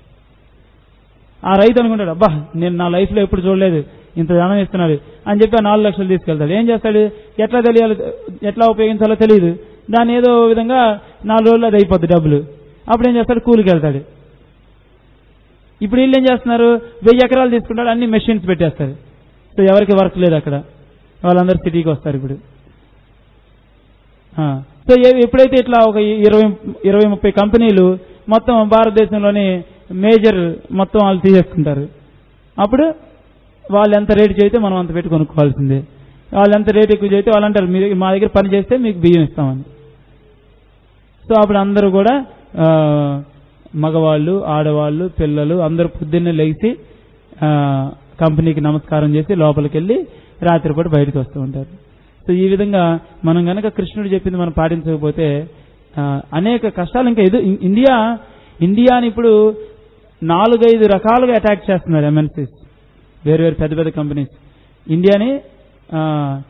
Speaker 1: ఆ రైతు అనుకుంటాడు అబ్బా నేను నా లైఫ్లో ఎప్పుడు చూడలేదు ఇంత ధనం ఇస్తున్నాడు అని చెప్పి ఆ నాలుగు లక్షలు తీసుకెళ్తాడు ఏం చేస్తాడు ఎట్లా తెలియాలి ఎట్లా ఉపయోగించాలో తెలియదు దాన్ని ఏదో విధంగా నాలుగు రోజులు అది అయిపోద్ది డబ్బులు అప్పుడు ఏం చేస్తాడు కూలికి వెళ్తాడు ఇప్పుడు వీళ్ళు ఏం చేస్తున్నారు వెయ్యి ఎకరాలు తీసుకుంటాడు అన్ని మెషిన్స్ పెట్టేస్తారు సో ఎవరికి వర్క్ లేదు అక్కడ వాళ్ళందరూ సిటీకి వస్తారు ఇప్పుడు ఆ, సో ఏ- ఎప్పుడైతే ఇట్లా ఒక ఇరవై ఇరవై ముప్పై కంపెనీలు మొత్తం భారతదేశంలోని మేజర్ మొత్తం వాళ్ళు తీసేసుకుంటారు అప్పుడు వాళ్ళు ఎంత రేటు చేస్తే మనం అంత పెట్టి కొనుక్కోవాల్సిందే వాళ్ళు ఎంత రేటు ఎక్కువ చేస్తే వాళ్ళు అంటారు మీరు మా దగ్గర పని చేస్తే మీకు బియ్యం ఇస్తామని సో అప్పుడు అందరూ కూడా ఆ, మగవాళ్ళు ఆడవాళ్ళు పిల్లలు అందరూ పొద్దున్నే లేచి ఆ, కంపెనీకి నమస్కారం చేసి లోపలికి వెళ్ళి రాత్రిపూట బయటకు వస్తూ ఉంటారు సో ఈ విధంగా మనం గనక కృష్ణుడు చెప్పింది మనం పాటించకపోతే ఆ, అనేక కష్టాలు ఇంకా ఎదు ఇం- ఇండియా ఇండియాని ఇప్పుడు నాలుగైదు రకాలుగా అటాక్ చేస్తున్నారు ఎంఎన్సీస్ వేరు వేరు పెద్ద పెద్ద కంపెనీస్ ఇండియాని ఆ,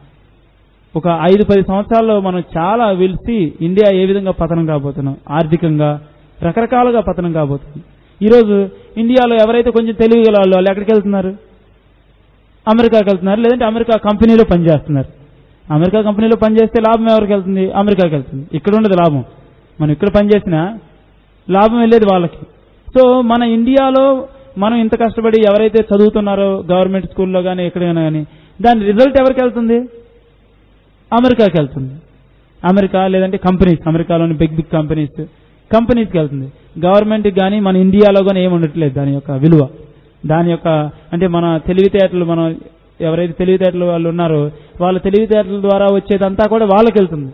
Speaker 1: ఒక ఐదు పది సంవత్సరాల్లో మనం చాలా వెలిసి ఇండియా ఏ విధంగా పతనం కాబోతున్నాం ఆర్థికంగా రకరకాలుగా పతనం కాబోతుంది ఈరోజు ఇండియాలో ఎవరైతే కొంచెం తెలివిగల వాళ్ళు వాళ్ళు ఎక్కడికి వెళ్తున్నారు అమెరికాకి వెళ్తున్నారు లేదంటే అమెరికా కంపెనీలో పనిచేస్తున్నారు అమెరికా కంపెనీలో పనిచేస్తే లాభం ఎవరికి వెళ్తుంది అమెరికాకి వెళ్తుంది ఇక్కడ ఉండదు లాభం మనం ఇక్కడ పనిచేసినా లాభం వెళ్ళేది వాళ్ళకి సో మన ఇండియాలో మనం ఇంత కష్టపడి ఎవరైతే చదువుతున్నారో గవర్నమెంట్ స్కూల్లో కానీ ఎక్కడైనా కానీ దాని రిజల్ట్ ఎవరికి వెళ్తుంది అమెరికాకి వెళ్తుంది అమెరికా లేదంటే కంపెనీస్ అమెరికాలోని బిగ్ బిగ్ కంపెనీస్ కంపెనీస్కి వెళ్తుంది గవర్నమెంట్కి కానీ మన ఇండియాలో కానీ ఏమి ఉండట్లేదు దాని యొక్క విలువ దాని యొక్క అంటే మన తెలివితేటలు మనం ఎవరైతే తెలివితేటలు వాళ్ళు ఉన్నారో వాళ్ళ తెలివితేటల ద్వారా వచ్చేదంతా కూడా వాళ్ళకి వెళ్తుంది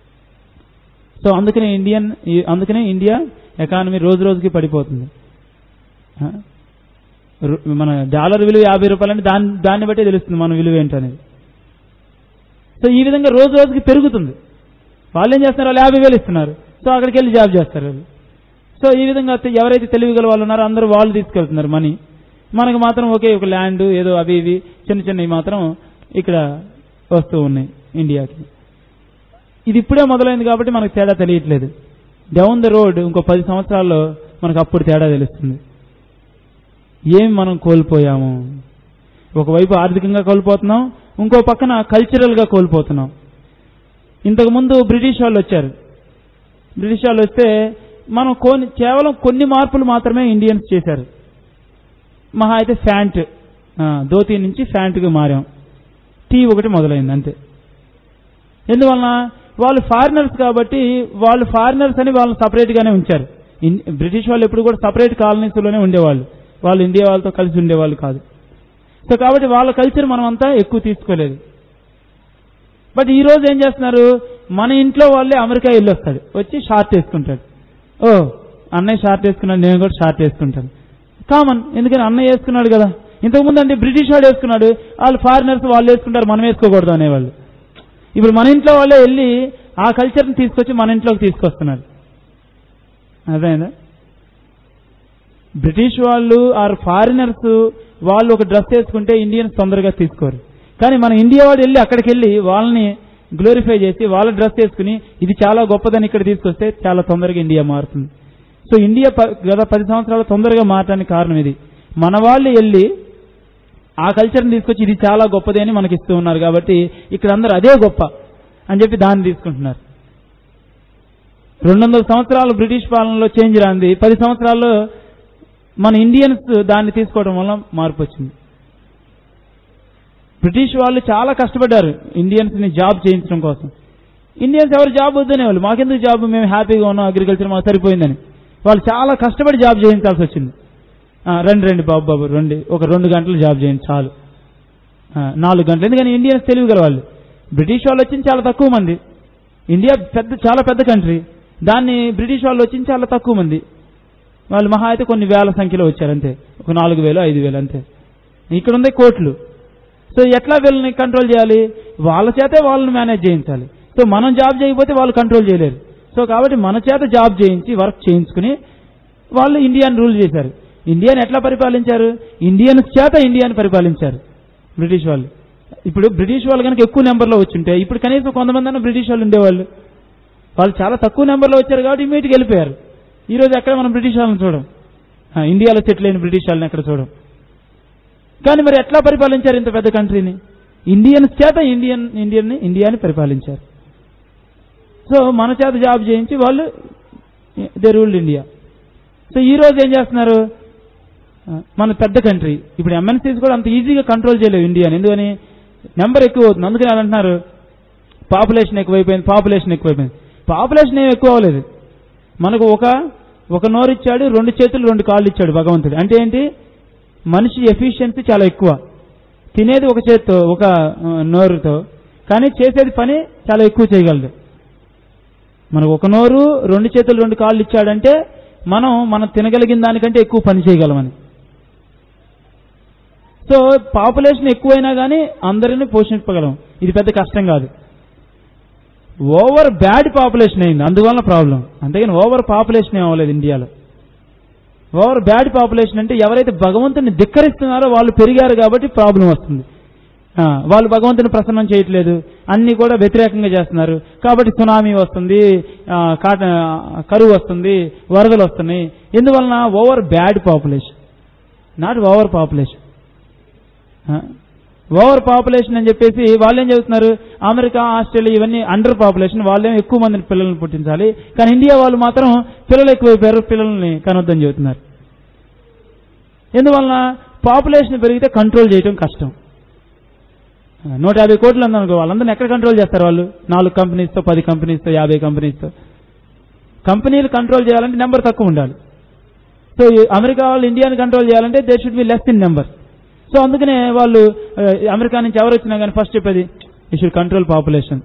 Speaker 1: సో అందుకనే ఇండియన్ ఈ- అందుకనే ఇండియా ఎకానమీ రోజు రోజుకి పడిపోతుంది ఆ? రు- మన డాలర్ విలువ యాభై రూపాయలు అంటే దాన్ని దాన్ని బట్టే తెలుస్తుంది మన విలువ ఏంటనేది సో ఈ విధంగా రోజు రోజుకి పెరుగుతుంది వాళ్ళు ఏం చేస్తున్నారు వాళ్ళు యాభై వేలు ఇస్తున్నారు సో అక్కడికి వెళ్ళి జాబ్ చేస్తారు వాళ్ళు సో ఈ విధంగా తె- ఎవరైతే తెలివిగల వాళ్ళు ఉన్నారో అందరూ వాళ్ళు తీసుకెళ్తున్నారు మనీ మనకు మాత్రం ఒకే ఒక ల్యాండ్ ఏదో అవి ఇవి చిన్న చిన్నవి మాత్రం ఇక్కడ వస్తూ ఉన్నాయి ఇండియాకి ఇది ఇప్పుడే మొదలైంది కాబట్టి మనకు తేడా తెలియట్లేదు డౌన్ ద రోడ్ ఇంకో పది సంవత్సరాల్లో మనకు అప్పుడు తేడా తెలుస్తుంది ఏం మనం కోల్పోయాము ఒకవైపు ఆర్థికంగా కోల్పోతున్నాం ఇంకో పక్కన కల్చరల్ గా కోల్పోతున్నాం ఇంతకు ముందు బ్రిటిష్ వాళ్ళు వచ్చారు బ్రిటిష్ వాళ్ళు వస్తే మనం కొన్ని కేవలం కొన్ని మార్పులు మాత్రమే ఇండియన్స్ చేశారు మహా అయితే ఫ్యాంట్ ఆ, ధోతి నుంచి ఫ్యాంట్కి మారాం టీ ఒకటి మొదలైంది అంతే ఎందువలన వాళ్ళు ఫారినర్స్ కాబట్టి వాళ్ళు ఫారినర్స్ అని వాళ్ళని సపరేట్ గానే ఉంచారు ఇన్- బ్రిటిష్ వాళ్ళు ఎప్పుడు కూడా సపరేట్ కాలనీస్ లోనే ఉండేవాళ్ళు వాళ్ళు ఇండియా వాళ్ళతో కలిసి ఉండేవాళ్ళు కాదు సో కాబట్టి వాళ్ళ కల్చర్ మనం అంతా ఎక్కువ తీసుకోలేదు బట్ ఈ రోజు ఏం చేస్తున్నారు మన ఇంట్లో వాళ్ళే అమెరికా వెళ్ళి వస్తాడు వచ్చి షార్ట్ వేసుకుంటాడు ఓ అన్నయ్య షార్ట్ వేసుకున్నాడు నేను కూడా షార్ట్ వేసుకుంటాను కామన్ ఎందుకని అన్నయ్య వేసుకున్నాడు కదా ఇంతకుముందు అంటే బ్రిటిష్ వాడు వేసుకున్నాడు వాళ్ళు ఫారినర్స్ వాళ్ళు వేసుకుంటారు మనం వేసుకోకూడదు అనేవాళ్ళు ఇప్పుడు మన ఇంట్లో వాళ్ళే వెళ్ళి ఆ కల్చర్ని తీసుకొచ్చి మన ఇంట్లోకి తీసుకొస్తున్నారు అదేనా బ్రిటిష్ వాళ్ళు ఆర్ ఫారినర్స్ వాళ్ళు ఒక డ్రెస్ వేసుకుంటే ఇండియన్స్ తొందరగా తీసుకోరు కానీ మన ఇండియా వాడు వెళ్ళి అక్కడికి వెళ్ళి వాళ్ళని గ్లోరిఫై చేసి వాళ్ళ డ్రెస్ వేసుకుని ఇది చాలా గొప్పదని ఇక్కడ తీసుకొస్తే చాలా తొందరగా ఇండియా మారుతుంది సో ఇండియా ప- గత పది సంవత్సరాలు తొందరగా మారడానికి కారణం ఇది మన వాళ్ళు వెళ్ళి ఆ కల్చర్ని తీసుకొచ్చి ఇది చాలా గొప్పది అని మనకి ఇస్తూ ఉన్నారు కాబట్టి ఇక్కడ అందరూ అదే గొప్ప అని చెప్పి దాన్ని తీసుకుంటున్నారు రెండు వందల సంవత్సరాలు బ్రిటిష్ పాలనలో చేంజ్ రాంది పది సంవత్సరాల్లో మన ఇండియన్స్ దాన్ని తీసుకోవడం వల్ల మార్పు వచ్చింది బ్రిటిష్ వాళ్ళు చాలా కష్టపడ్డారు ఇండియన్స్ ని జాబ్ చేయించడం కోసం ఇండియన్స్ ఎవరు జాబ్ వద్దనే వాళ్ళు మాకెందుకు జాబ్ మేము హ్యాపీగా ఉన్నాం అగ్రికల్చర్ మాకు సరిపోయిందని వాళ్ళు చాలా కష్టపడి జాబ్ చేయించాల్సి వచ్చింది ఆ, రండి రండి బాబు బాబు రండి ఒక రెండు గంటలు జాబ్ చేయండి చాలు ఆ, నాలుగు గంటలు ఎందుకని ఇండియన్స్ తెలివి గల వాళ్ళు బ్రిటిష్ వాళ్ళు వచ్చింది చాలా తక్కువ మంది ఇండియా పెద్ద చాలా పెద్ద కంట్రీ దాన్ని బ్రిటిష్ వాళ్ళు వచ్చింది చాలా తక్కువ మంది వాళ్ళు మహా అయితే కొన్ని వేల సంఖ్యలో వచ్చారు అంతే ఒక నాలుగు వేలు ఐదు వేలు అంతే ఇక్కడ ఉంది కోట్లు సో ఎట్లా వీళ్ళని కంట్రోల్ చేయాలి వాళ్ళ చేతే వాళ్ళని మేనేజ్ చేయించాలి సో మనం జాబ్ చేయకపోతే వాళ్ళు కంట్రోల్ చేయలేరు సో కాబట్టి మన చేత జాబ్ చేయించి వర్క్ చేయించుకుని వాళ్ళు ఇండియాని రూల్ చేశారు ఇండియాని ఎట్లా పరిపాలించారు ఇండియన్స్ చేత ఇండియాని పరిపాలించారు బ్రిటిష్ వాళ్ళు ఇప్పుడు బ్రిటిష్ వాళ్ళు కనుక ఎక్కువ నెంబర్లో వచ్చుంటే ఇప్పుడు కనీసం కొంతమంది అన్న బ్రిటిష్ వాళ్ళు ఉండేవాళ్ళు వాళ్ళు చాలా తక్కువ నెంబర్లో వచ్చారు కాబట్టి ఇమీడియట్గా వెళ్ళిపోయారు ఈ రోజు ఎక్కడ మనం బ్రిటిష్ వాళ్ళని చూడం ఆ, ఇండియాలో సెటిల్ అయిన బ్రిటిష్ వాళ్ళని ఎక్కడ చూడం కానీ మరి ఎట్లా పరిపాలించారు ఇంత పెద్ద కంట్రీని ఇండియన్స్ చేత ఇండియన్ ఇండియన్ ఇండియాని పరిపాలించారు సో మన చేత జాబ్ చేయించి వాళ్ళు దే రూల్డ్ ఇండియా సో ఈ రోజు ఏం చేస్తున్నారు ఆ, మన పెద్ద కంట్రీ ఇప్పుడు ఎంఎన్సీస్ కూడా అంత ఈజీగా కంట్రోల్ చేయలేవు ఇండియాని ఎందుకని నెంబర్ ఎక్కువ అవుతుంది అందుకని వాళ్ళు అంటున్నారు పాపులేషన్ ఎక్కువైపోయింది పాపులేషన్ ఎక్కువైపోయింది పాపులేషన్ ఏం ఎక్కువ అవ్వలేదు మనకు ఒక ఒక నోరు ఇచ్చాడు రెండు చేతులు రెండు కాళ్ళు ఇచ్చాడు భగవంతుడు అంటే ఏంటి మనిషి ఎఫిషియన్సీ చాలా ఎక్కువ తినేది ఒక చేత్తో ఒక ఆ, నోరుతో కానీ చేసేది పని చాలా ఎక్కువ చేయగలదు మనకు ఒక నోరు రెండు చేతులు రెండు కాళ్ళు ఇచ్చాడంటే మనం మనం తినగలిగిన దానికంటే ఎక్కువ పని చేయగలమని సో పాపులేషన్ ఎక్కువైనా కానీ అందరిని పోషించగలం ఇది పెద్ద కష్టం కాదు ఓవర్ బ్యాడ్ పాపులేషన్ అయింది అందువల్ల ప్రాబ్లం అంతేగాని ఓవర్ పాపులేషన్ ఏం అవ్వలేదు ఇండియాలో ఓవర్ బ్యాడ్ పాపులేషన్ అంటే ఎవరైతే భగవంతుని ధిక్కరిస్తున్నారో వాళ్ళు పెరిగారు కాబట్టి ప్రాబ్లం వస్తుంది ఆ, వాళ్ళు భగవంతుని ప్రసన్నం చేయట్లేదు అన్ని కూడా వ్యతిరేకంగా చేస్తున్నారు కాబట్టి సునామీ వస్తుంది ఆ, కాట కరువు వస్తుంది వరదలు వస్తున్నాయి ఎందువలన over bad population not over population over population అని చెప్పేసి వాళ్ళు ఏం చెబుతున్నారు అమెరికా ఆస్ట్రేలియా ఇవన్నీ అండర్ పాపులేషన్ వాళ్ళేమో ఎక్కువ మందిని పిల్లల్ని పుట్టించాలి కానీ ఇండియా వాళ్ళు మాత్రం పిల్లలు ఎక్కువైపోయారు పిల్లల్ని కనొద్దని చెబుతున్నారు ఎందువలన పాపులేషన్ పెరిగితే కంట్రోల్ చేయడం కష్టం ఆ, నూట యాభై కోట్లు ఉందనుకో వాళ్ళందరినీ ఎక్కడ కంట్రోల్ చేస్తారు వాళ్ళు నాలుగు కంపెనీస్తో పది కంపెనీస్తో యాభై కంపెనీస్తో కంపెనీలు కంట్రోల్ చేయాలంటే నెంబర్ తక్కువ ఉండాలి సో ఈ అమెరికా వాళ్ళు ఇండియాని కంట్రోల్ చేయాలంటే they should be less in number so అందుకనే వాళ్ళు ఆ, అమెరికా నుంచి ఎవరు వచ్చినా కానీ ఫస్ట్ చెప్పేది యూ షుడ్ కంట్రోల్ పాపులేషన్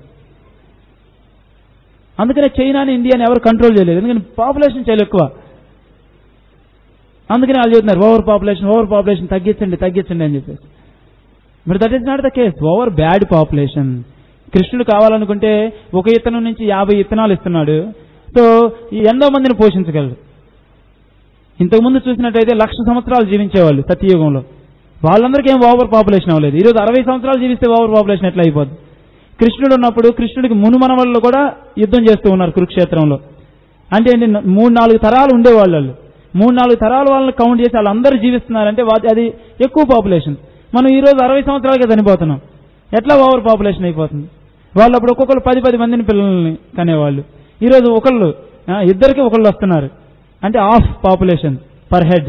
Speaker 1: అందుకనే చైనాని ఇండియాని ఎవరు కంట్రోల్ చేయలేదు ఎందుకని పాపులేషన్ చాలా ఎక్కువ అందుకనే వాళ్ళు చెబుతున్నారు ఓవర్ పాపులేషన్ ఓవర్ పాపులేషన్ తగ్గించండి తగ్గించండి అని చెప్పేసి మరి that is not the case over bad population కృష్ణుడు కావాలనుకుంటే ఒక ఇత్తనం నుంచి యాభై ఇత్తనాలు ఇస్తున్నాడు సో ఈ ఎంతో మందిని పోషించగలరు ఇంతకుముందు చూసినట్టయితే లక్ష సంవత్సరాలు జీవించేవాళ్ళు సత్యయుగంలో వాళ్ళందరికీ ఏం ఓవర్ పాపులేషన్ అవ్వలేదు ఈరోజు అరవై సంవత్సరాలు జీవిస్తే ఓవర్ పాపులేషన్ ఎట్లా అయిపోద్ది కృష్ణుడు ఉన్నప్పుడు కృష్ణుడికి మునుమనవళ్ళు కూడా యుద్ధం చేస్తూ ఉన్నారు కురుక్షేత్రంలో అంటే ఏంటి మూడు నాలుగు తరాలు ఉండేవాళ్ళు వాళ్ళు మూడు నాలుగు తరాల వాళ్ళని కౌంట్ చేసి వాళ్ళందరూ జీవిస్తున్నారంటే వా- అది ఎక్కువ పాపులేషన్ మనం ఈ రోజు అరవై సంవత్సరాలకే చనిపోతున్నాం ఎట్లా ఓవర్ పాపులేషన్ అయిపోతుంది వాళ్ళు అప్పుడు ఒక్కొక్కరు పది పది మందిని పిల్లల్ని కనేవాళ్ళు ఈ రోజు ఒకళ్ళు ఆ, ఇద్దరికి ఒకళ్ళు వస్తున్నారు అంటే హాఫ్ పాపులేషన్ పర్ హెడ్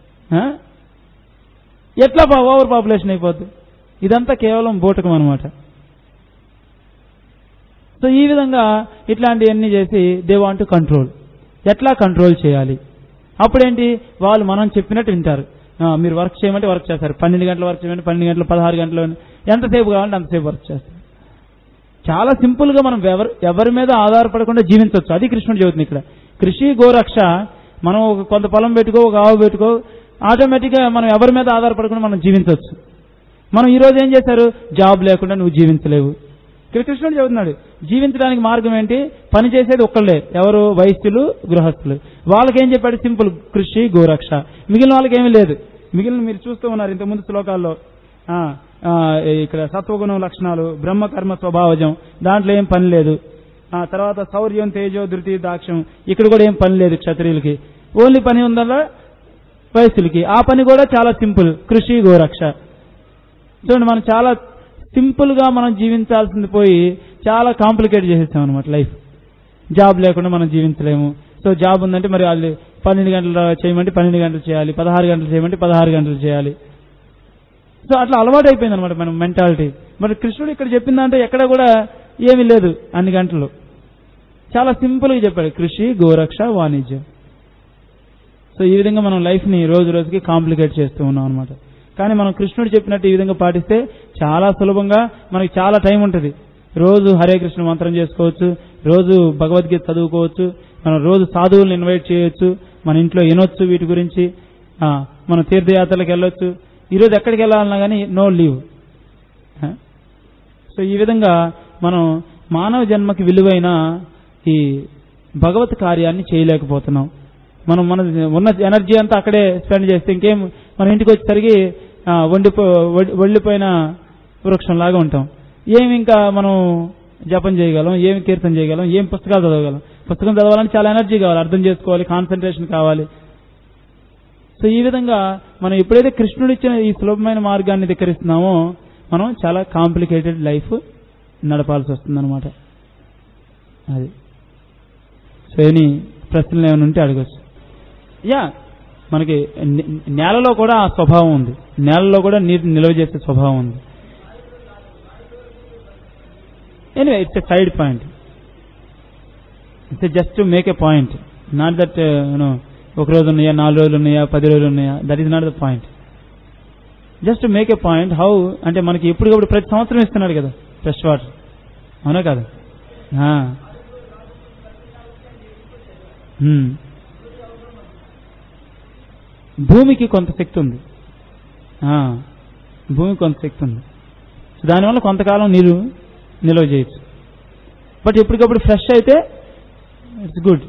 Speaker 1: ఎట్లా ఓవర్ పాపులేషన్ అయిపోద్ది ఇదంతా కేవలం బూటకం అనమాట సో ఈ విధంగా ఇట్లాంటివన్నీ చేసి దే వాంట్ టు కంట్రోల్ ఎట్లా కంట్రోల్ చేయాలి అప్పుడేంటి వాళ్ళు మనం చెప్పినట్టు వింటారు ఆ, మీరు వర్క్ చేయమంటే వర్క్ చేస్తారు పన్నెండు గంటల వర్క్ చేయమంటే పన్నెండు గంటలు పదహారు గంటలు ఎంతసేపు కావాలంటే అంతసేపు వర్క్ చేస్తారు చాలా సింపుల్ గా మనం ఎవరి ఎవరి మీద ఆధారపడకుండా జీవించవచ్చు అది కృష్ణుడు చెబుతుంది ఇక్కడ కృషి గోరక్ష మనం ఒక కొంత పొలం పెట్టుకో ఒక ఆవు పెట్టుకో ఆటోమేటిక్ గా మనం ఎవరి మీద ఆధారపడకుండా మనం జీవించవచ్చు మనం ఈ రోజు ఏం చేశారు జాబ్ లేకుండా నువ్వు జీవించలేవు ఇక్కడ కృష్ణుడు చెబుతున్నాడు జీవించడానికి మార్గం ఏంటి పని చేసేది ఒక్కళ్ళే ఎవరు వైశ్యులు గృహస్థులు వాళ్ళకి ఏం చెప్పాడు సింపుల్ కృషి గోరక్ష మిగిలిన వాళ్ళకి ఏమీ లేదు మిగిలిన మీరు చూస్తూ ఉన్నారు ఇంతకుముందు శ్లోకాల్లో ఆ, ఆ, ఇక్కడ సత్వగుణం లక్షణాలు బ్రహ్మ కర్మ స్వభావజం దాంట్లో ఏం పని లేదు ఆ తర్వాత శౌర్యం తేజో ధృతి దాక్ష్యం ఇక్కడ కూడా ఏం పని లేదు క్షత్రియులకి ఓన్లీ పని ఉందల్లా వయస్సులకి ఆ పని కూడా చాలా సింపుల్ కృషి గోరక్ష చూడండి మనం చాలా సింపుల్ గా మనం జీవించాల్సింది పోయి చాలా కాంప్లికేట్ చేసేసాం అనమాట లైఫ్ జాబ్ లేకుండా మనం జీవించలేము సో జాబ్ ఉందంటే మరి వాళ్ళు పన్నెండు గంటలు చేయమంటే పన్నెండు గంటలు చేయాలి పదహారు గంటలు చేయమంటే పదహారు గంటలు చేయాలి సో అట్లా అలవాటు అయిపోయింది అనమాట మన మెంటాలిటీ మరి కృష్ణుడు ఇక్కడ చెప్పిందంటే ఎక్కడ కూడా ఏమీ లేదు అన్ని గంటలు చాలా సింపుల్ గా చెప్పాడు కృషి గోరక్ష వాణిజ్యం సో ఈ విధంగా మనం లైఫ్ ని రోజు రోజుకి కాంప్లికేట్ చేస్తూ ఉన్నాం అనమాట కానీ మనం కృష్ణుడు చెప్పినట్టు ఈ విధంగా పాటిస్తే చాలా సులభంగా మనకి చాలా టైం ఉంటుంది రోజు హరే కృష్ణ మంత్రం చేసుకోవచ్చు రోజు భగవద్గీత చదువుకోవచ్చు మనం రోజు సాధువులను ఇన్వైట్ చేయొచ్చు మన ఇంట్లో వినొచ్చు వీటి గురించి ఆ, మనం తీర్థయాత్రలకు వెళ్ళొచ్చు ఈరోజు ఎక్కడికి వెళ్ళాలన్నా కానీ నో లీవ్ సో ఈ విధంగా మనం మానవ జన్మకి విలువైన ఈ భగవత్ కార్యాన్ని చేయలేకపోతున్నాం మనం మన ఉన్న ఎనర్జీ అంతా అక్కడే స్పెండ్ చేస్తే ఇంకేం మన ఇంటికి వచ్చేసరికి ఆ, వండిపో వడి- వడిలిపోయిన వృక్షం లాగా ఉంటాం ఏమి ఇంకా మనం జపం చేయగలం ఏమి కీర్తన చేయగలం ఏం పుస్తకాలు చదవగలం పుస్తకం చదవాలంటే చాలా ఎనర్జీ కావాలి అర్థం చేసుకోవాలి కాన్సన్ట్రేషన్ కావాలి సో ఈ విధంగా మనం ఎప్పుడైతే కృష్ణుడు ఇచ్చిన ఈ సులభమైన మార్గాన్ని ధిక్కరిస్తున్నామో మనం చాలా కాంప్లికేటెడ్ లైఫ్ నడపాల్సి వస్తుందన్నమాట అది సో ఎనీ ప్రశ్నలు ఏమైనా ఉంటే అడగచ్చు యా మనకి నే- నేలలో కూడా ఆ స్వభావం ఉంది నేలలో కూడా నీరు నిల్వ చేసే స్వభావం ఉంది anyway it's a side point it's just to make a point not that you know ఒక రోజు ఉన్నాయా నాలుగు రోజులు ఉన్నాయా పది రోజులు ఉన్నాయా that is not the point just make a point how అంటే మనకి ఎప్పటికప్పుడు ప్రతి సంవత్సరం ఇస్తున్నాడు కదా ఫ్రెష్ వాటర్ అవునా కదా ఆ. హ్మ్. భూమికి కొంత శక్తి ఉంది ఆ, భూమికి కొంత శక్తి ఉంది సో దానివల్ల కొంతకాలం నీరు నిల్వ చేయొచ్చు బట్ ఎప్పటికప్పుడు ఫ్రెష్ అయితే ఇట్స్ గుడ్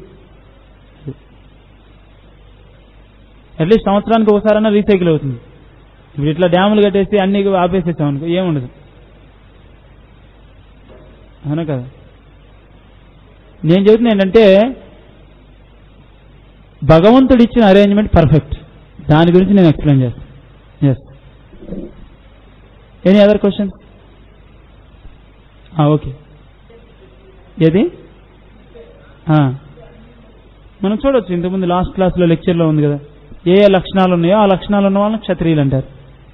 Speaker 1: అట్లీస్ట్ సంవత్సరానికి ఒకసారైనా రీసైకిల్ అవుతుంది ఇప్పుడు ఇట్లా డ్యాములు కట్టేసి అన్ని ఆపేసేసాం అనుకో ఏముండదు అవునా కదా నేను చెబుతున్నా ఏంటంటే భగవంతుడు ఇచ్చిన అరేంజ్మెంట్ పర్ఫెక్ట్ దాని గురించి నేను ఎక్స్ప్లెయిన్ చేస్తాను yes any other question okay ఏది ఆ. మనం చూడొచ్చు ఇంతకుముందు లాస్ట్ క్లాస్లో లెక్చర్లో ఉంది కదా ఏ ఏ లక్షణాలు ఉన్నాయో ఆ లక్షణాలు ఉన్న వాళ్ళని క్షత్రియులు అంటారు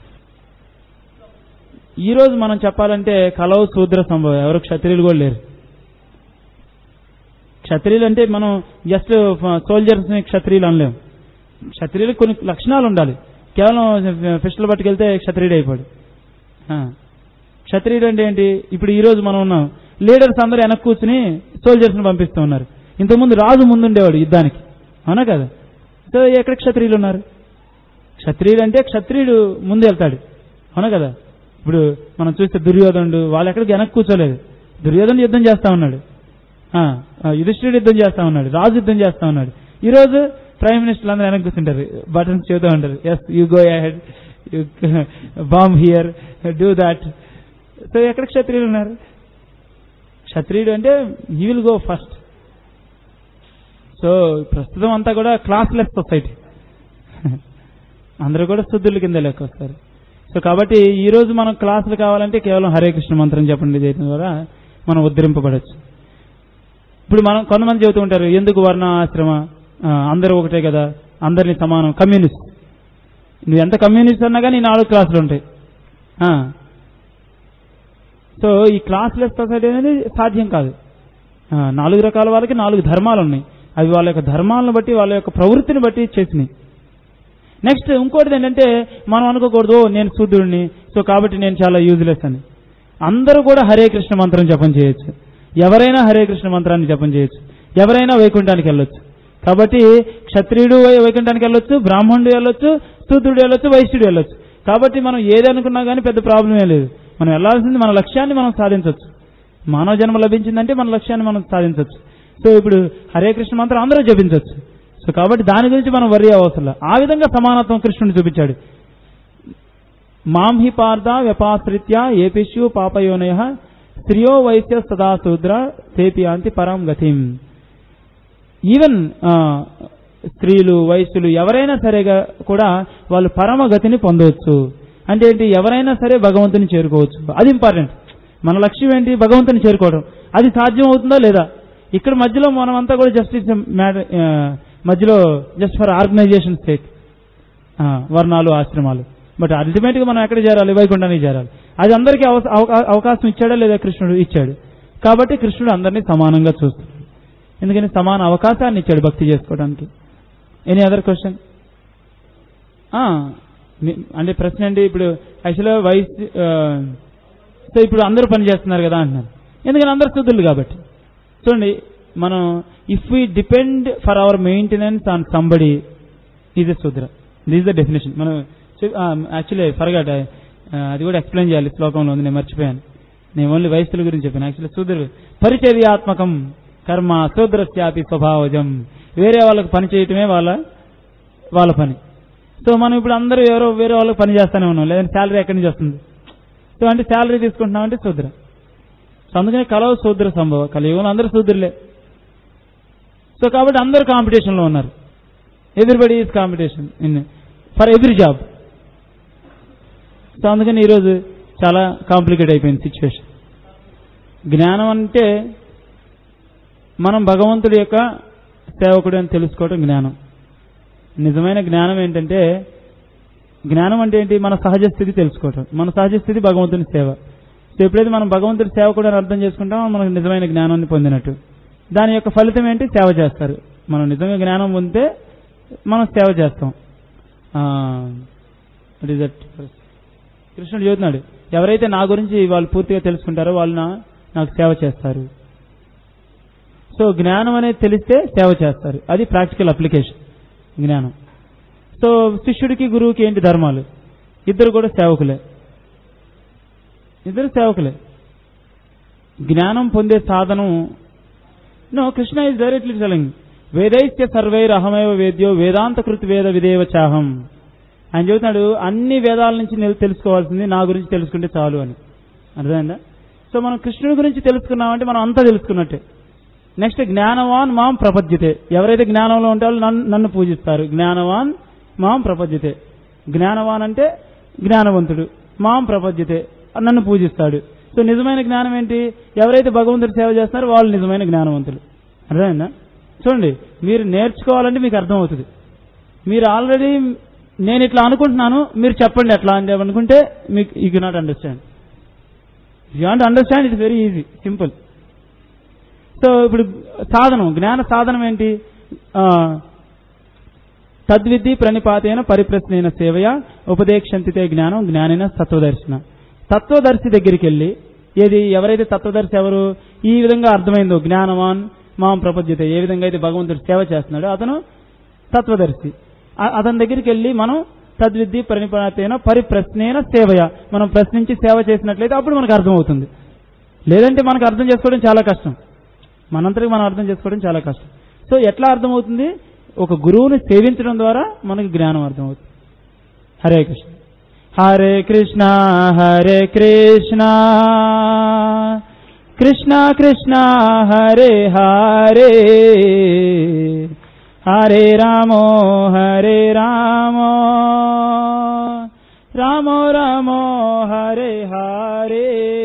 Speaker 1: ఈ రోజు మనం చెప్పాలంటే కలవు శూద్ర సంభవం ఎవరు క్షత్రియులు కూడా లేరు క్షత్రియులు అంటే మనం జస్ట్ సోల్జర్స్ ని క్షత్రియులు అనలేం క్షత్రియులకు కొన్ని లక్షణాలు ఉండాలి కేవలం ఫిస్టులు పట్టుకెళ్తే క్షత్రియుడు అయిపోయాడు ఆ. క్షత్రియుడు అంటే ఏంటి ఇప్పుడు ఈ రోజు మనం ఉన్నాం లీడర్స్ అందరూ వెనక్కి కూర్చుని సోల్జర్స్ ని పంపిస్తూ ఉన్నారు ఇంతకుముందు రాజు ముందుండేవాడు యుద్ధానికి అవునా కదా సో ఎక్కడ క్షత్రియులు ఉన్నారు క్షత్రియుడు అంటే క్షత్రియుడు ముందు వెళ్తాడు అవునా కదా ఇప్పుడు మనం చూస్తే దుర్యోధనుడు వాళ్ళు ఎక్కడికి వెనక్కి కూర్చోలేదు దుర్యోధనుడు యుద్ధం చేస్తా ఉన్నాడు ఆ, ఆ, యుధిష్ఠిరుడు యుద్ధం చేస్తా ఉన్నాడు రాజు యుద్ధం చేస్తా ఉన్నాడు ఈ రోజు ప్రైమ్ మినిస్టర్ అందరూ వెనక్కి కూర్చుంటారు బటన్స్ చెబుతూ ఉంటారు yes you go ahead you bomb here do that so ఎక్కడ క్షత్రియులు ఉన్నారు క్షత్రియుడు అంటే he will go first so ప్రస్తుతం అంతా కూడా క్లాస్లెస్ సొసైటీ అందరూ కూడా శుద్ధుల కింద లెక్క వస్తారు సో కాబట్టి ఈ రోజు మనం క్లాసులు కావాలంటే కేవలం హరే కృష్ణ మంత్రం చెప్పండి చేయడం ద్వారా మనం ఉద్ధరింపబడచ్చు ఇప్పుడు మనం కొంతమంది చెబుతూ ఉంటారు ఎందుకు వర్ణ ఆశ్రమ ఆ, అందరూ ఒకటే కదా అందరినీ సమానం కమ్యూనిస్ట్ నువ్వు ఎంత కమ్యూనిస్ట్ అన్నా కానీ ఈ నాలుగు క్లాసులు ఉంటాయి ఆ. సో ఈ క్లాస్లెస్ సొసైటీ అనేది సాధ్యం కాదు ఆ, నాలుగు రకాల వాళ్ళకి నాలుగు ధర్మాలు ఉన్నాయి అవి వాళ్ళ యొక్క ధర్మాలను బట్టి వాళ్ళ యొక్క ప్రవృత్తిని బట్టి చేసినాయి నెక్స్ట్ ఇంకోటిది ఏంటంటే మనం అనుకోకూడదు "ఓ, నేను శూద్రుడిని సో కాబట్టి నేను చాలా యూజ్లెస్ అని అందరూ కూడా హరే కృష్ణ మంత్రం జపం చేయొచ్చు ఎవరైనా హరే కృష్ణ మంత్రాన్ని జపం చేయొచ్చు ఎవరైనా వైకుంఠానికి వెళ్ళొచ్చు కాబట్టి క్షత్రియుడు వై- వైకుంఠానికి వెళ్ళొచ్చు బ్రాహ్మణుడు వెళ్ళొచ్చు శూద్రుడు వెళ్ళొచ్చు వైశ్యుడు వెళ్ళొచ్చు కాబట్టి మనం ఏది అనుకున్నా కానీ పెద్ద ప్రాబ్లమే లేదు మనం వెళ్ళాల్సింది మన లక్ష్యాన్ని మనం సాధించవచ్చు మానవ జన్మ లభించిందంటే మన లక్ష్యాన్ని మనం సాధించవచ్చు సో ఇప్పుడు హరే కృష్ణ మంత్రం అందరూ జపించవచ్చు సో కాబట్టి దాని గురించి మనం వరి అవసరం లేదు. ఆ విధంగా సమానత్వం కృష్ణుడు చూపించాడు మాం హి పార్థ వ్యపాశ్రిత్య ఏపిష్యు పాపయోనయ స్త్రియో వైశ్య సదా శూద్ర తేపియాంతి పరం గతిం ఈవెన్ ఆ, స్త్రీలు వైశ్యులు ఎవరైనా సరేగా కూడా వాళ్ళు పరమ గతిని పొందవచ్చు అంటే ఏంటి ఎవరైనా సరే భగవంతుని చేరుకోవచ్చు అది ఇంపార్టెంట్ మన లక్ష్యం ఏంటి భగవంతుని చేరుకోవడం అది సాధ్యం అవుతుందా లేదా ఇక్కడ మధ్యలో మనమంతా కూడా జస్టిస్ మ్యాటర్ మధ్యలో జస్ట్ ఫర్ ఆర్గనైజేషన్ సేక్ వర్ణాలు ఆశ్రమాలు బట్ అల్టిమేట్ గా మనం ఎక్కడ చేరాలి వైకుంఠానికి చేరాలి అది అందరికీ అవ- అవకా- అవకాశం ఇచ్చాడా లేదా కృష్ణుడు ఇచ్చాడు కాబట్టి కృష్ణుడు అందరినీ సమానంగా చూస్తున్నాడు ఎందుకని సమాన అవకాశాన్ని ఇచ్చాడు భక్తి చేసుకోవడానికి ఎనీ అదర్ క్వశ్చన్ అంటే ప్రశ్న ఏంటి ఇప్పుడు యాక్చువల్గా వయసు సో ఇప్పుడు అందరూ పని చేస్తున్నారు కదా అంటున్నారు ఎందుకని అందరు శుద్ధులు కాబట్టి చూడండి మనం if we depend for our maintenance on somebody is a Shudra this the definition మనం యాక్చువల్లీ ఫర్గాట్ అది కూడా ఎక్స్ప్లెయిన్ చేయాలి శ్లోకంలో ఉంది నేను మర్చిపోయాను నేను ఓన్లీ వయస్సుల గురించి చెప్పాను యాక్చువల్లీ శూద్రుడు పరిచర్యాత్మకం కర్మ శూద్రస్యాపి స్వభావజం వేరే వాళ్ళకి పని చేయటమే వాళ్ళ వాళ్ళ పని సో మనం ఇప్పుడు అందరూ ఎవరో వేరే వాళ్ళకి పని చేస్తానే ఉన్నాం లేదంటే శాలరీ ఎక్కడి నుంచి వస్తుంది సో అంటే శాలరీ తీసుకుంటున్నాం అంటే శూద్ర సో అందుకనే కలవ శూద్ర సంభవం కలియుగంలో అందరూ శూద్రులే సో కాబట్టి అందరూ కాంపిటీషన్లో ఉన్నారు everybody is competition in for every job so అందుకని ఈరోజు చాలా కాంప్లికేట్ అయిపోయింది సిచ్యువేషన్ జ్ఞానం అంటే మనం భగవంతుడి యొక్క సేవకుడు అని తెలుసుకోవడం జ్ఞానం నిజమైన జ్ఞానం ఏంటంటే జ్ఞానం అంటే ఏంటి మన సహజ స్థితి తెలుసుకోవటం మన సహజ స్థితి భగవంతుని సేవ సో ఎప్పుడైతే మనం భగవంతుడి సేవకుడు అని అర్థం చేసుకుంటామో మనకు నిజమైన జ్ఞానాన్ని పొందినట్టు దాని యొక్క ఫలితం ఏంటి సేవ చేస్తారు మనం నిజంగా జ్ఞానం పొందితే మనం సేవ చేస్తాం ఇట్ ఈస్ దట్ కృష్ణుడు చెబుతున్నాడు ఎవరైతే నా గురించి వాళ్ళు పూర్తిగా తెలుసుకుంటారో వాళ్ళు నా నాకు సేవ చేస్తారు సో జ్ఞానం అనేది తెలిస్తే సేవ చేస్తారు అది ప్రాక్టికల్ అప్లికేషన్ జ్ఞానం సో శిష్యుడికి గురువుకి ఏంటి ధర్మాలు ఇద్దరు కూడా సేవకులే ఇద్దరు సేవకులే జ్ఞానం పొందే సాధనం no Krishna is directly telling వేదైత్య సర్వైర్ అహమేవ వేద్యో వేదాంత కృతి వేద విదేవ చాహం ఆయన చెబుతున్నాడు అన్ని వేదాల నుంచి నేను తెలుసుకోవాల్సింది నా గురించి తెలుసుకుంటే చాలు అని అర్థమైందా సో మనం కృష్ణుడి గురించి తెలుసుకున్నామంటే మనం అంతా తెలుసుకున్నట్టే నెక్స్ట్ జ్ఞానవాన్ మాం ప్రపద్యతే ఎవరైతే జ్ఞానంలో ఉంటారో నన్ను నన్ను పూజిస్తారు జ్ఞానవాన్ మాం ప్రపద్యతే జ్ఞానవాన్ అంటే జ్ఞానవంతుడు మాం ప్రపద్యతే నన్ను పూజిస్తాడు సో నిజమైన జ్ఞానం ఏంటి ఎవరైతే భగవంతుడి సేవ చేస్తున్నారో వాళ్ళు నిజమైన జ్ఞానవంతులు అర్థమైందా చూడండి మీరు నేర్చుకోవాలంటే మీకు అర్థమవుతుంది మీరు ఆల్రెడీ నేను ఇట్లా అనుకుంటున్నాను మీరు చెప్పండి ఎట్లా అని అనుకుంటే మీకు you cannot understand you want understand it's very easy simple so ఇప్పుడు సాధనం జ్ఞాన సాధనం ఏంటి ఆ, తద్విద్ధి ప్రణిపాతైన పరిప్రశ్నైన సేవయ ఉపదేక్షంతితే జ్ఞానం జ్ఞానైన తత్వదర్శన తత్వదర్శి దగ్గరికి వెళ్ళి ఏది ఎవరైతే తత్వదర్శి ఎవరు ఈ విధంగా అర్థమైందో జ్ఞానవాన్ మాం ప్రపద్యత ఏ విధంగా అయితే భగవంతుడు సేవ చేస్తున్నాడో అతను తత్వదర్శి ఆ- అతని దగ్గరికి వెళ్ళి మనం తద్విద్ధి ప్రణిపాతైన పరిప్రశ్నైన సేవయ మనం ప్రశ్నించి సేవ చేసినట్లయితే అప్పుడు మనకు అర్థమవుతుంది లేదంటే మనకు అర్థం చేసుకోవడం చాలా కష్టం మనంతటికి మనం అర్థం చేసుకోవడం చాలా కష్టం సో ఎట్లా అర్థమవుతుంది ఒక గురువుని సేవించడం ద్వారా మనకు జ్ఞానం అర్థమవుతుంది హరే కృష్ణ హరే కృష్ణ హరే కృష్ణ కృష్ణ కృష్ణ హరే హరే హరే రామో హరే రామో రామో రామో హరే హరే